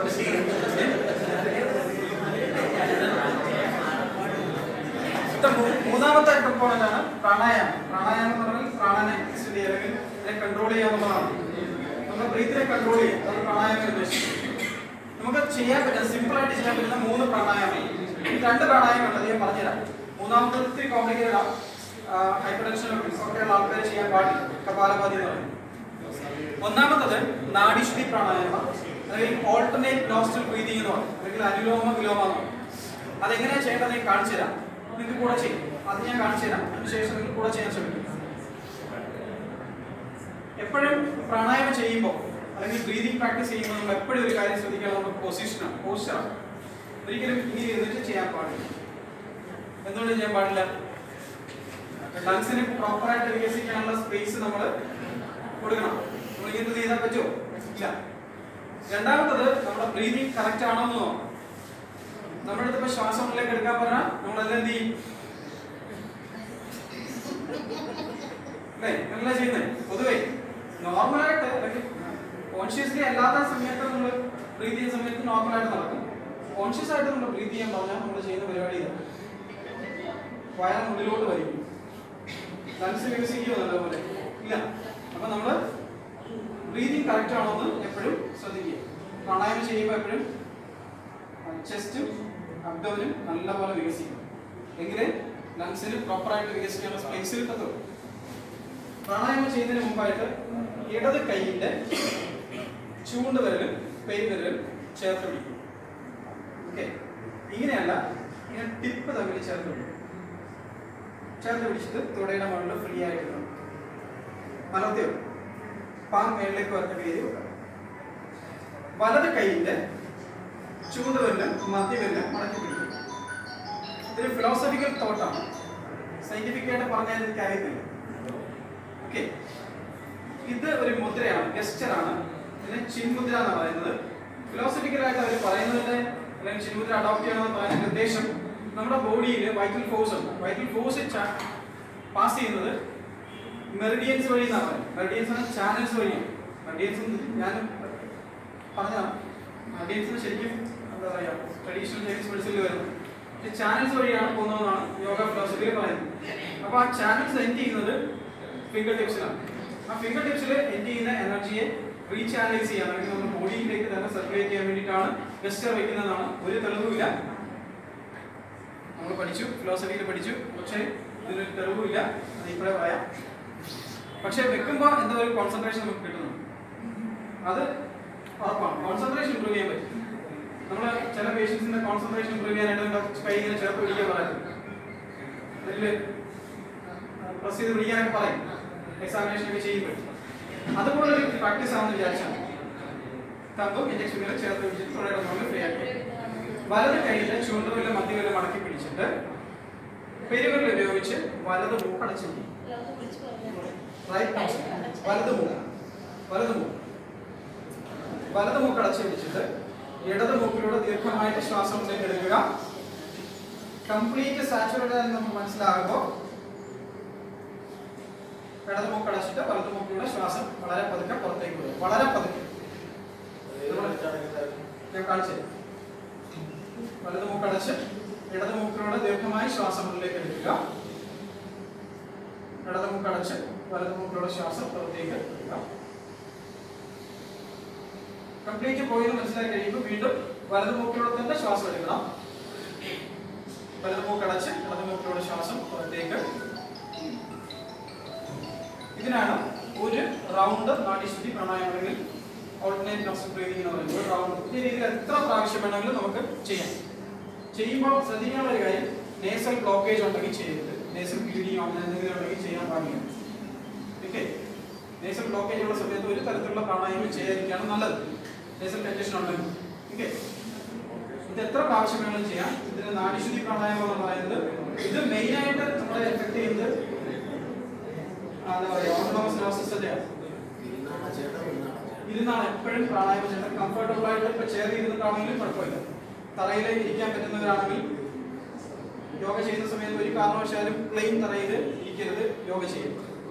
അടുത്ത മൂ- മൂന്നാമത്തെ കമ്പോണന്റ് ആണ് പ്രാണായാമം പ്രാണായാമം എന്ന് പറഞ്ഞാൽ പ്രാണനെ സ്ഥിതി അല്ലെങ്കിൽ അതിനെ കൺട്രോൾ ചെയ്യുക എന്നുള്ളതാണ് നമ്മുടെ ബ്രീത്തിനെ കൺട്രോൾ ചെയ്യും അതാണ് പ്രാണായാമം ഉദ്ദേശിക്കുന്നത് നമുക്ക് ചെയ്യാൻ പറ്റുന്ന സിമ്പിൾ ആയിട്ട് ചെയ്യാൻ പറ്റുന്ന മൂന്ന് പ്രാണായാമം ഈ രണ്ട് പ്രാണായാമം ഉണ്ട് അത് ഞാൻ പറഞ്ഞുതരാം മൂന്നാമത്തെ ഇത്തിരി കോംപ്ലിക്കേറ്റഡ് ആണ് ഹൈപ്പർ ടെൻഷൻ ഒക്കെയുള്ള ആൾക്കാർ ചെയ്യാൻ പാടില്ല കപാലപാതി എന്ന് പറയും ഒന്നാമത്തത് നാഡിശുദ്ധി പ്രാണായാമം അല്ലെങ്കിൽ ഓൾട്ടർനേറ്റ് നോസ്റ്റൽ ബ്രീതിങ് എന്ന് പറയും അല്ലെങ്കിൽ അനുലോമ വിലോമ എന്ന് പറയും അതെങ്ങനെയാ ചെയ്യേണ്ടത് ഞാൻ കാണിച്ചു തരാം നിങ്ങൾക്ക് കൂടെ ചെയ്യും അത് ഞാൻ കാണിച്ചു തരാം അതിനുശേഷം നിങ്ങൾ കൂടെ ചെയ്യാൻ ശ്രമിക്കും എപ്പോഴും പ്രാണായാമം ചെയ്യുമ്പോൾ അല്ലെങ്കിൽ ബ്രീതിങ് പ്രാക്ടീസ് ചെയ്യുമ്പോൾ നമ്മൾ എപ്പോഴും ഒരു കാര്യം ശ്രദ്ധിക്കണം നമ്മുടെ പൊസിഷനാണ് പോസ്റ്ററാണ് ഒരിക്കലും ഇങ്ങനെ ഇരുന്നിട്ട് ചെയ്യാൻ പാടില്ല എന്തുകൊണ്ട് ചെയ്യാൻ പാടില്ല ലങ്സിന് പ്രോപ്പറായിട്ട് വികസിക്കാനുള്ള സ്പേസ് നമ്മൾ കൊടുക്കണം നമ്മൾ ഇങ്ങനെ ചെയ്താൽ പറ്റുമോ ഇല്ല രണ്ടാമത്തത് നമ്മുടെ ബ്രീതിങ് കറക്റ്റ് ആണോ എന്ന് നോക്കണം നമ്മുടെ അടുത്ത് ഇപ്പൊ ശ്വാസം ഉള്ളിലേക്ക് എടുക്കാൻ പറഞ്ഞാൽ നമ്മൾ അതെല്ലാം എന്ത് ചെയ്യും അല്ലേ അങ്ങനെയല്ല ചെയ്യുന്നത് പൊതുവേ നോർമലായിട്ട് അല്ലെങ്കിൽ കോൺഷ്യസ്ലി അല്ലാത്ത സമയത്ത് നമ്മൾ ബ്രീത് ചെയ്യുന്ന സമയത്ത് നോർമലായിട്ട് നടക്കും കോൺഷ്യസ് ആയിട്ട് നമ്മൾ ബ്രീത് ചെയ്യാൻ പറഞ്ഞാൽ നമ്മൾ ചെയ്യുന്ന പരിപാടി ഇതാണ് വയറിനുള്ളിലോട്ട് വരും ലങ്സ് വികസിക്കുമോ നല്ലപോലെ ഇല്ല അപ്പൊ നമ്മൾ ബ്രീതിങ് കറക്റ്റ് ആണോ എന്ന് എപ്പോഴും ശ്രദ്ധിക്കുക പ്രാണായാമം ചെയ്യുമ്പോൾ എപ്പോഴും ചെസ്റ്റും അബ്ഡോമിനും നല്ലപോലെ വികസിക്കും എങ്കിലേ ലങ്സിന് പ്രോപ്പറായിട്ട് വികസിക്കാനുള്ള സ്പേസ് കിട്ടത്തുള്ളൂ പ്രാണായാമം ചെയ്യുന്നതിന് മുമ്പായിട്ട് ഇടത് കൈയിന്റെ ചൂണ്ട് വിരലും പെരുവിരലും ചേർത്ത് പിടിക്കും ഓക്കെ ഇങ്ങനെയല്ല ഇങ്ങനെ ടിപ്പ് തമ്മിൽ ചേർത്ത് പിടിക്കും ചേർത്ത് പിടിച്ചിട്ട് തുടയുടെ മുകളിൽ ഫ്രീ ആയിട്ട് ഇടണം. മലർത്തി വെക്കും പാൻ മേളിലേക്ക് വരച്ച കയ്യിൽ വെക്കാം വലത് കൈയിന്റെ ചൂണ്ടുവിരലും മധ്യവിരലും മടക്കി പിടിക്കും ഇതൊരു ഫിലോസഫിക്കൽ തോട്ടാണ് സയന്റിഫിക് ആയിട്ട് പറഞ്ഞാൽ എനിക്ക് അറിയത്തില്ല ഓക്കെ ഇത് ഒരു മുദ്രയാണ് ഗസ്റ്ററാണ് ഇതിനെ ചിന്മുദ്ര എന്ന് പറയുന്നത് ഫിലോസഫിക്കൽ ആയിട്ട് അവർ പറയുന്നതിന്റെ അല്ലെങ്കിൽ ചിന്മുദ്ര അഡോപ്റ്റ് ചെയ്യണമെന്ന് പറയുന്ന ഉദ്ദേശം നമ്മുടെ ബോഡിയിൽ വൈറ്റൽ ഫോഴ്സ് ഉണ്ട് വൈറ്റൽ ഫോഴ്സ് പാസ് ചെയ്യുന്നത് മെറിഡിയൻസ് വഴി എന്നാണ് പറയുന്നത് മെറിഡിയൻസ് ആണ് ചാനൽസ് വഴിയാണ് മെറിഡിയൻസ് ഞാൻ പറഞ്ഞതാണ് മെറിഡിയൻസ് ശരിക്കും എന്താ പറയുക ട്രഡീഷണൽ ചൈനീസ് മെഡിസിനിൽ വരുന്നത് ചാനൽസ് വഴിയാണ് പോകുന്നതെന്നാണ് യോഗ ഫിലോസഫിയിൽ പറയുന്നത് അപ്പോൾ ആ ചാനൽസ് എൻഡ് ചെയ്യുന്നത് ഫിംഗർ ടിപ്സിലാണ് ആ ഫിംഗർ ടിപ്സിൽ എൻഡ് ചെയ്യുന്ന എനർജിയെ റീചാനലൈസ് ചെയ്യാൻ അല്ലെങ്കിൽ നമ്മുടെ ബോഡിയിലേക്ക് തന്നെ സർക്കുലേറ്റ് ചെയ്യാൻ വേണ്ടിയിട്ടാണ് വെസ്റ്റർ വയ്ക്കുന്നതാണ് ഒരു തെളിവുമില്ല നമ്മൾ പഠിച്ചു ഫിലോസഫിയിൽ പഠിച്ചു പക്ഷേ ഇതിനൊരു തെളിവുമില്ല അത് ഇപ്പോഴേ പറയാം പക്ഷെ വെക്കുമ്പോൾ എന്തോ ഒരു കോൺസെൻട്രേഷൻ നമുക്ക് കിട്ടുന്നു അത് ഉറപ്പാണ് കോൺസെൻട്രേഷൻ ഇമ്പ്രൂവ് ചെയ്യാൻ പറ്റും നമ്മൾ ചില പേഷ്യൻസിന്റെ കോൺസെൻട്രേഷൻ ഇമ്പ്രൂവ് ചെയ്യാനായിട്ട് കൈ ഇങ്ങനെ ചേർത്ത് പിടിക്കാൻ പറയും അതിൽ പ്രസ് ചെയ്ത് പിടിക്കാനൊക്കെ പറയും എക്സാമിനേഷൻ ഒക്കെ ചെയ്യുമ്പോൾ അതുപോലെ ഒരു പ്രാക്ടീസ് ആണെന്ന് വിചാരിച്ചാൽ തമ്പും ഇഞ്ചക്ഷൻ ഇങ്ങനെ ചേർത്ത് പിടിച്ചിട്ട് തുടരെ നമ്മൾ ഫ്രീ ആക്കി വലത് കൈയിലെ ചൂണ്ടുവിലെ മധ്യവില മടക്കി പിടിച്ചിട്ട് പെരുവിരൽ ഉപയോഗിച്ച് വലത് മൂക്കടച്ച് റൈറ്റ് നോസ് വലത് മൂക്ക് വലത് മൂക്ക് വലത് മൂക്ക് അടച്ചു പിടിച്ചിട്ട് ഇടത് മൂക്കിലൂടെ ദീർഘമായിട്ട് ശ്വാസം ഉള്ളിലേക്ക് എടുക്കുക കംപ്ലീറ്റ് സാച്ചുറേറ്റഡ് എന്ന് നമുക്ക് മനസ്സിലാകുമ്പോൾ ഇടത് മൂക്ക് അടച്ചിട്ട് വലത് മൂക്കിലൂടെ ശ്വാസം വളരെ പതുക്കെ പുറത്തേക്ക് വിടും വളരെ പതുക്കെ ഞാൻ കാണിച്ചു തരാം. വലത് മൂക്ക് അടച്ച് ഇടത് മൂക്കിലൂടെ ദീർഘമായി ശ്വാസം ഉള്ളിലേക്ക് എടുക്കുക ഇടത് മൂക്ക് അടച്ച് വലത് മൂക്കിലൂടെ ശ്വാസം പുറത്തേക്ക് എടുക്കുക കംപ്ലീറ്റ് പോയി മനസ്സിലാക്കി കഴിയുമ്പോൾ വീണ്ടും വലത് മൂക്കിലൂടെ തന്നെ ശ്വാസം എടുക്കണം വലത് മൂക്ക് അടച്ച് ഇടത് മൂക്കിലൂടെ ശ്വാസം പുറത്തേക്ക് ഇതിനാണ് ഒരു റൗണ്ട് നാഡീശുദ്ധി പ്രാണായാമം അല്ലെങ്കിൽ ഓൾട്ടർനേറ്റ് നോസ്റ്റൽ ബ്രീതിങ് എന്ന് പറയുന്നത് ഒരു റൗണ്ട് ഈ രീതിയിൽ എത്ര പ്രാവശ്യം വേണമെങ്കിലും നമുക്ക് ചെയ്യാം ചെയ്യുമ്പോൾ ശ്രദ്ധിക്കാനുള്ള ഒരു കാര്യം നേസൽ ബ്ലോക്കേജ് ഉണ്ടെങ്കിൽ ചെയ്യരുത് നേസൽ ബ്ലീഡിങ് അങ്ങനെ എന്തെങ്കിലും ഉണ്ടെങ്കിൽ ചെയ്യാൻ പാടില്ല ഓക്കെ നേസൽ ബ്ലോക്കേജ് ഉള്ള സമയത്ത് ഒരു തരത്തിലുള്ള പ്രാണായാമം ചെയ്യാതിരിക്കുകയാണ് നല്ലത് നേസൽ കണ്ടീഷൻ ഉണ്ടെങ്കിൽ ഓക്കെ ഇത് എത്ര പ്രാവശ്യം വേണമെങ്കിലും ചെയ്യാം ഇതിന് നാഡിശുദ്ധി പ്രാണായാമം എന്ന് പറയുന്നത് ഇത് മെയിൻ ആയിട്ട് നമ്മളെ എഫക്ട് ചെയ്യുന്നത് ആ, എന്താ പറയുക ഓട്ടോണമസ് നെർവസ് സിസ്റ്റത്തെയാണ് ഇരുന്നാണ് എപ്പോഴും പ്രാണായാമം ചെയ്യുന്നത് കംഫർട്ടബിൾ ആയിട്ട് ഇപ്പൊ ചെയർ ഇരുന്നിട്ടാണെങ്കിലും കുഴപ്പമില്ല തറയിൽ ഇരിക്കാൻ പറ്റുന്നവരാണെങ്കിൽ യോഗ ചെയ്യുന്ന സമയത്ത് ഒരു കാരണവശാലും പ്ലെയിൻ തറയിൽ ഇരിക്കരുത് യോഗ ചെയ്യും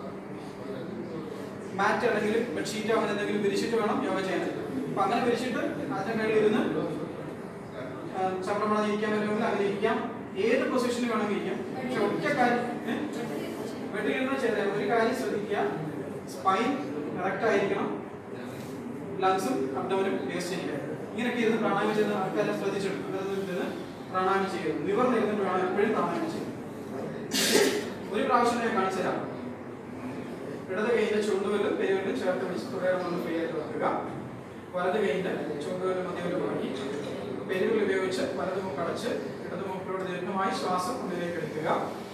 മാറ്റ് അല്ലെങ്കിൽ ബെഡ്ഷീറ്റോ അങ്ങനെ എന്തെങ്കിലും വിരിച്ചിട്ട് വേണം യോഗ ചെയ്യാൻ അപ്പൊ അങ്ങനെ വിരിച്ചിട്ട് അതിന്റെ മേളിൽ ഇരുന്ന് ചപ്പടം ഇരിക്കാൻ പറ്റുമെങ്കിൽ അങ്ങനെ ഇരിക്കാം ഏത് പൊസിഷനിൽ വേണമെങ്കിൽ ഇരിക്കാം പക്ഷെ ഒറ്റ കാര്യം വെട്ടിലിരുന്ന ചെയ്ത ഒരു കാര്യം ശ്രദ്ധിക്കുക സ്പൈൻ കറക്റ്റ് ആയിരിക്കണം ലങ്സും അബ്ഡോമനും വികസിച്ചിരിക്കുക ഇങ്ങനെയൊക്കെ ഇരുന്ന് പ്രാണായാമം ചെയ്യുന്ന ആൾക്കാരെ ശ്രദ്ധിച്ചെടുക്കും ഇരുന്ന് പ്രാണായാമം ചെയ്യുന്നു നിവർന്നിരുന്ന് പ്രാണായാമം എപ്പോഴും പ്രാണായാമം ചെയ്യും ഒരു പ്രാവശ്യം ഞാൻ കാണിച്ചു തരാം ഇടത് കൈയിന്റെ ചുണ്ടുവിലും പെരുവിലും ചേർത്ത് പിടിച്ച് തുടരെ ഒന്ന് ഫ്രീ ആയിട്ട് വെക്കുക വലത് കൈയിന്റെ ചുണ്ടുവിലും മധ്യവിലും മുടക്കി പെരുവിൽ ഉപയോഗിച്ച് വലത് മൂക്ക് അടച്ച് ഇടത് മൂക്കിലൂടെ ദീർഘമായി ദീർഘമായി ശ്വാസം ഉള്ളിലേക്ക് എടുക്കുക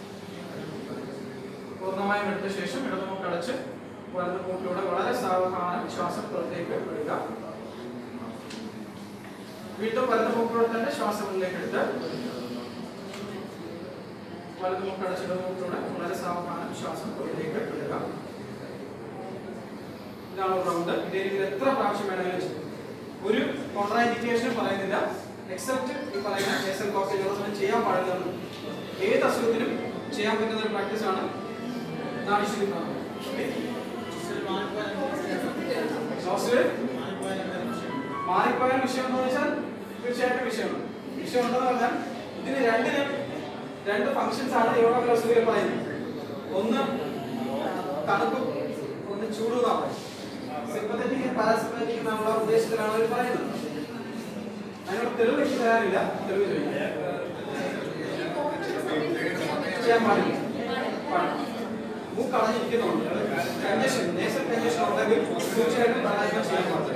പൂർണ്ണമായും എടുത്ത ശേഷം ഇടതുമുക്ക് അടച്ച് വലതു മൂക്കിലൂടെ വളരെ സാവധാനം ശ്വാസം പുറത്തേക്ക് വിടുക വീണ്ടും വലതു മൂക്കിലൂടെ തന്നെ ശ്വാസം ഉള്ളിലേക്ക് എടുത്ത് വലതു മൂക്ക് അടച്ച് ഇടതു മൂക്കിലൂടെ വളരെ സാവധാനം ശ്വാസം പുറത്തേക്ക് വിടുക ഇതാണ് റൗണ്ട് ഇതേ രീതിയിൽ എത്ര പ്രാവശ്യം വേണമെങ്കിലും ചെയ്യാം. ഒരു കോൺട്രാൻഡിക്കേഷനും പറയുന്നില്ല എക്സെപ്റ്റ് ഈ പറയുന്ന കേസൽ കോക്സിജോസിന് ചെയ്യാൻ പാടില്ലെന്ന് ഏത് അസുഖത്തിനും ചെയ്യാൻ പറ്റുന്ന ഒരു പ്രാക്ടീസ് ആണ് നാടിശ്ശേരി മാറിപ്പോയ വിഷയം എന്ന് വെച്ചാൽ തീർച്ചയായിട്ടും വിഷയമാണ് വിഷയം ഉണ്ടെന്ന് പറഞ്ഞാൽ ഇതിന് രണ്ടിനും രണ്ട് ഫങ്ഷൻസ് ആണ് യോഗ ഫിലോസഫിയിൽ പറയുന്നത് ഒന്ന് തണുപ്പും ഒന്ന് ചൂടും എന്നാണ് സിമ്പത്തറ്റിക് പാരസിമ്പത്തറ്റിക് എന്നുള്ള ഉദ്ദേശത്തിലാണ് അവർ പറയുന്നത് അതിനോട് തെളിവ് എനിക്ക് തരാനില്ല തെളിവ് ചോദിക്കാം ചെയ്യാൻ പാടില്ല പാടില്ല മൂക്ക് അടഞ്ഞിരിക്കുന്നുണ്ട് കണ്ടീഷൻ നേസൽ കണ്ടീഷൻ ഉണ്ടെങ്കിൽ തീർച്ചയായിട്ടും പ്രാണായാമം ചെയ്യാൻ പാടില്ല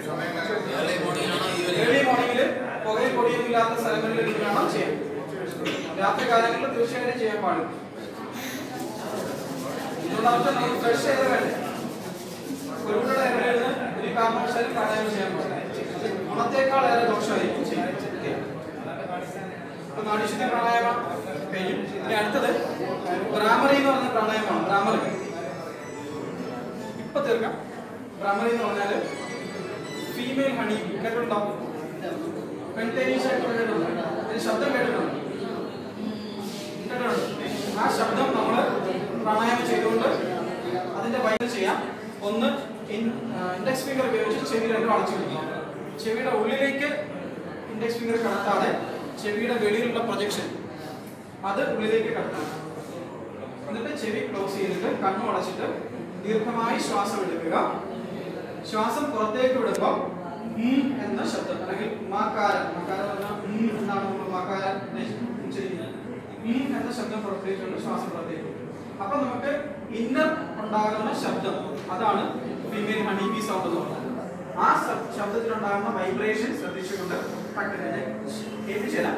ഏർലി മോർണിംഗിൽ പുകയും പൊടിയും ഇല്ലാത്ത സ്ഥലങ്ങളിൽ ഇരുന്ന് വേണം ചെയ്യാൻ രാത്രി കാലങ്ങളിൽ തീർച്ചയായിട്ടും ചെയ്യാൻ പാടില്ല ഇതുകൊണ്ടാവട്ടെ നമുക്ക് ഫ്രഷ് എയർ വേണ്ടേ ഒരുപാട് എയറിൽ ഒരു കാരണവശാലും പ്രാണായാമം ചെയ്യാൻ പാടില്ല അത് ഗുണത്തേക്കാൾ ഏറെ ദോഷമായിരിക്കും ചെയ്യാൻ ഓക്കേ? അപ്പൊ നാടിശുദ്ധി പ്രാണായാമം കഴിഞ്ഞു ഇനി അടുത്തത് ബ്രാഹ്മറി എന്ന് പറഞ്ഞ പ്രാണായാമമാണ് ബ്രാഹ്മറി ഇപ്പൊ തീർക്കാം ബ്രാഹ്മറി എന്ന് പറഞ്ഞാല് ഫീമെയിൽ ഹണി കേട്ടിട്ടുണ്ടാവും പെൺതേനീച്ച കേട്ടിട്ടുണ്ടോ അതിന് ശബ്ദം കേട്ടിട്ടുണ്ടോ കേട്ടിട്ടുണ്ട് ആ ശബ്ദം നമ്മൾ പ്രാണായാമം ചെയ്തുകൊണ്ട് അതിന്റെ വൈദ്യം ചെയ്യാം ഒന്ന് ഇൻഡെക്സ് ഫിംഗർ ഉപയോഗിച്ച് ചെവി രണ്ടും അടച്ചു പിടിക്കുക ചെവിയുടെ ഉള്ളിലേക്ക് ഇൻഡെക്സ് ഫിംഗർ കടത്താതെ ചെവിയുടെ വെളിയിലുള്ള പ്രൊജക്ഷൻ അത് ഉള്ളിലേക്ക് കടത്തണം എന്നിട്ട് ചെവി ക്ലോസ് ചെയ്തിട്ട് കണ്ണു അടച്ചിട്ട് ദീർഘമായി ശ്വാസം എടുക്കുക ശ്വാസം പുറത്തേക്ക് വിടുമ്പോൾ ഉം എന്ന ശബ്ദം അല്ലെങ്കിൽ മാക്കാരൻ മാക്കാരൻ പറഞ്ഞാൽ ഉം എന്നാണ് നമ്മൾ മാക്കാരൻ ഉച്ചരിക്കുന്നത് ഉം എന്ന ശബ്ദം പുറത്തേക്കുണ്ട് ശ്വാസം പുറത്തേക്ക് വിടും. അപ്പൊ നമുക്ക് ഇന്നർ ഉണ്ടാകുന്ന ശബ്ദം അതാണ് ഫീമെയിൽ ഹണി ബി സൗണ്ട് എന്ന് പറയുന്നത് ആ ശ- ശബ്ദത്തിലുണ്ടാകുന്ന വൈബ്രേഷൻ ശ്രദ്ധിച്ചുകൊണ്ട് പട്ടിനെ കേൾപ്പിച്ചു തരാം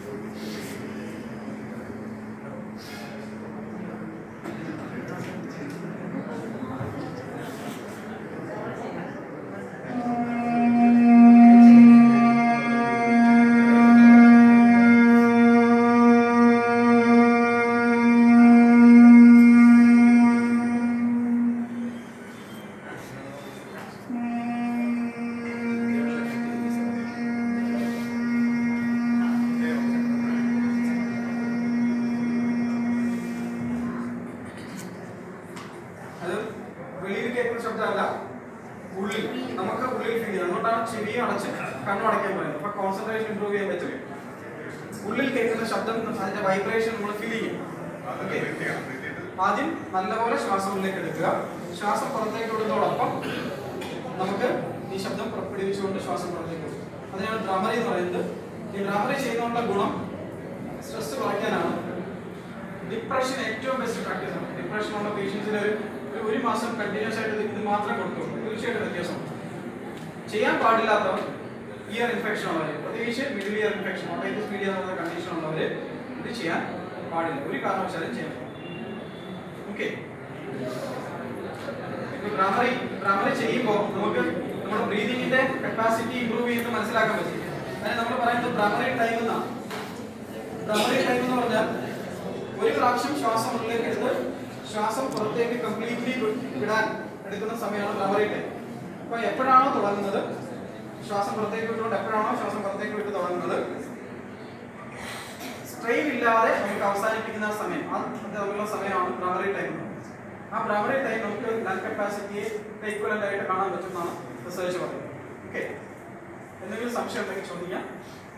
അത് വെളിയിൽ കേൾക്കുന്ന ശബ്ദമല്ല ഉള്ളിൽ നമുക്ക് ഉള്ളിൽ ഫീൽ ചെയ്യണം അതുകൊണ്ടാണ് ചെവി അടച്ച് കണ്ണു അടയ്ക്കാൻ പറയുന്നത് അപ്പൊ കോൺസെൻട്രേഷൻ ഇംപ്രൂവ് ചെയ്യാൻ പറ്റില്ല ഉള്ളിൽ കേൾക്കുന്ന ശബ്ദം അതിന്റെ വൈബ്രേഷൻ നമ്മൾ ഫീൽ ചെയ്യും ഓക്കെ ആദ്യം നല്ലപോലെ ശ്വാസം ഉള്ളിലേക്ക് എടുക്കുക ശ്വാസം പുറത്തേക്ക് വിടുന്നതോടൊപ്പം നമുക്ക് ഈ ശബ്ദം പുറപ്പെടുവിച്ചുകൊണ്ട് ശ്വാസം പുറത്തേക്ക് വിടും അതിനാണ് ഡ്രാമറി എന്ന് പറയുന്നത് ഈ ഡ്രാമറി ചെയ്യുന്നതുകൊണ്ടുള്ള ഗുണം സ്ട്രെസ് കുറയ്ക്കാനാണ് ഡിപ്രഷൻ ഏറ്റവും ബെസ്റ്റ് പ്രാക്ടീസ് ആണ് ഡിപ്രഷൻ ഉള്ള പേഷ്യൻസിന് ഒരു ഒരു- ഒരു മാസം കണ്ടിന്യൂസ് ആയിട്ട് ഇത് ഇത് മാത്രം കൊടുത്തു തീർച്ചയായിട്ടും വ്യത്യാസമുണ്ട് ചെയ്യാൻ പാടില്ലാത്തവർ ഇയർ ഇൻഫെക്ഷൻ ഉള്ളവർ പ്രത്യേകിച്ച് middle ear infection otitis media എന്ന് പറയുന്ന കണ്ടീഷൻ ഉള്ളവർ ഇത് ചെയ്യാൻ പാടില്ല ഒരു കാരണവശാലും ചെയ്യാൻ ഓക്കെ ബ്രാമറി ബ്രാമറി ചെയ്യുമ്പോൾ നമുക്ക് നമ്മുടെ ബ്രീതിങ്ങിന്റെ കപ്പാസിറ്റി ഇംപ്രൂവ് ചെയ്യുന്നത് മനസ്സിലാക്കാൻ പറ്റും അതിന് നമ്മൾ പറയുന്നത് ബ്രാമറി ടൈം എന്നാണ് ബ്രാമറി ടൈം എന്ന് പറഞ്ഞാൽ ഒരു പ്രാവശ്യം ശ്വാസം ഉള്ളിലേക്ക് എടുത്ത് ശ്വാസം പുറത്തേക്ക് കംപ്ലീറ്റ്ലി വിടാൻ എടുക്കുന്ന സമയമാണ് ബ്രാമറി ടൈം അപ്പൊ എപ്പോഴാണോ തുടങ്ങുന്നത് ശ്വാസം പുറത്തേക്ക് വിട്ടുകൊണ്ട് എപ്പോഴാണോ ശ്വാസം പുറത്തേക്ക് വിട്ട് തുടങ്ങുന്നത് സ്ട്രെയിൻ ഇല്ലാതെ നമുക്ക് അവസാനിപ്പിക്കുന്ന ആ സമയം ആ തമ്മിലുള്ള സമയമാണ് ബ്രാമറി ടൈം ആ ബ്രാമറി ടൈം നമുക്ക് ലങ് കപ്പാസിറ്റിയെ ഈക്വലന്റ് ആയിട്ട് കാണാൻ പറ്റുമെന്നാണ് റിസർച്ച് പറയുന്നത് ഓക്കെ എന്തെങ്കിലും സംശയം ഉണ്ടെങ്കിൽ ചോദിക്കാം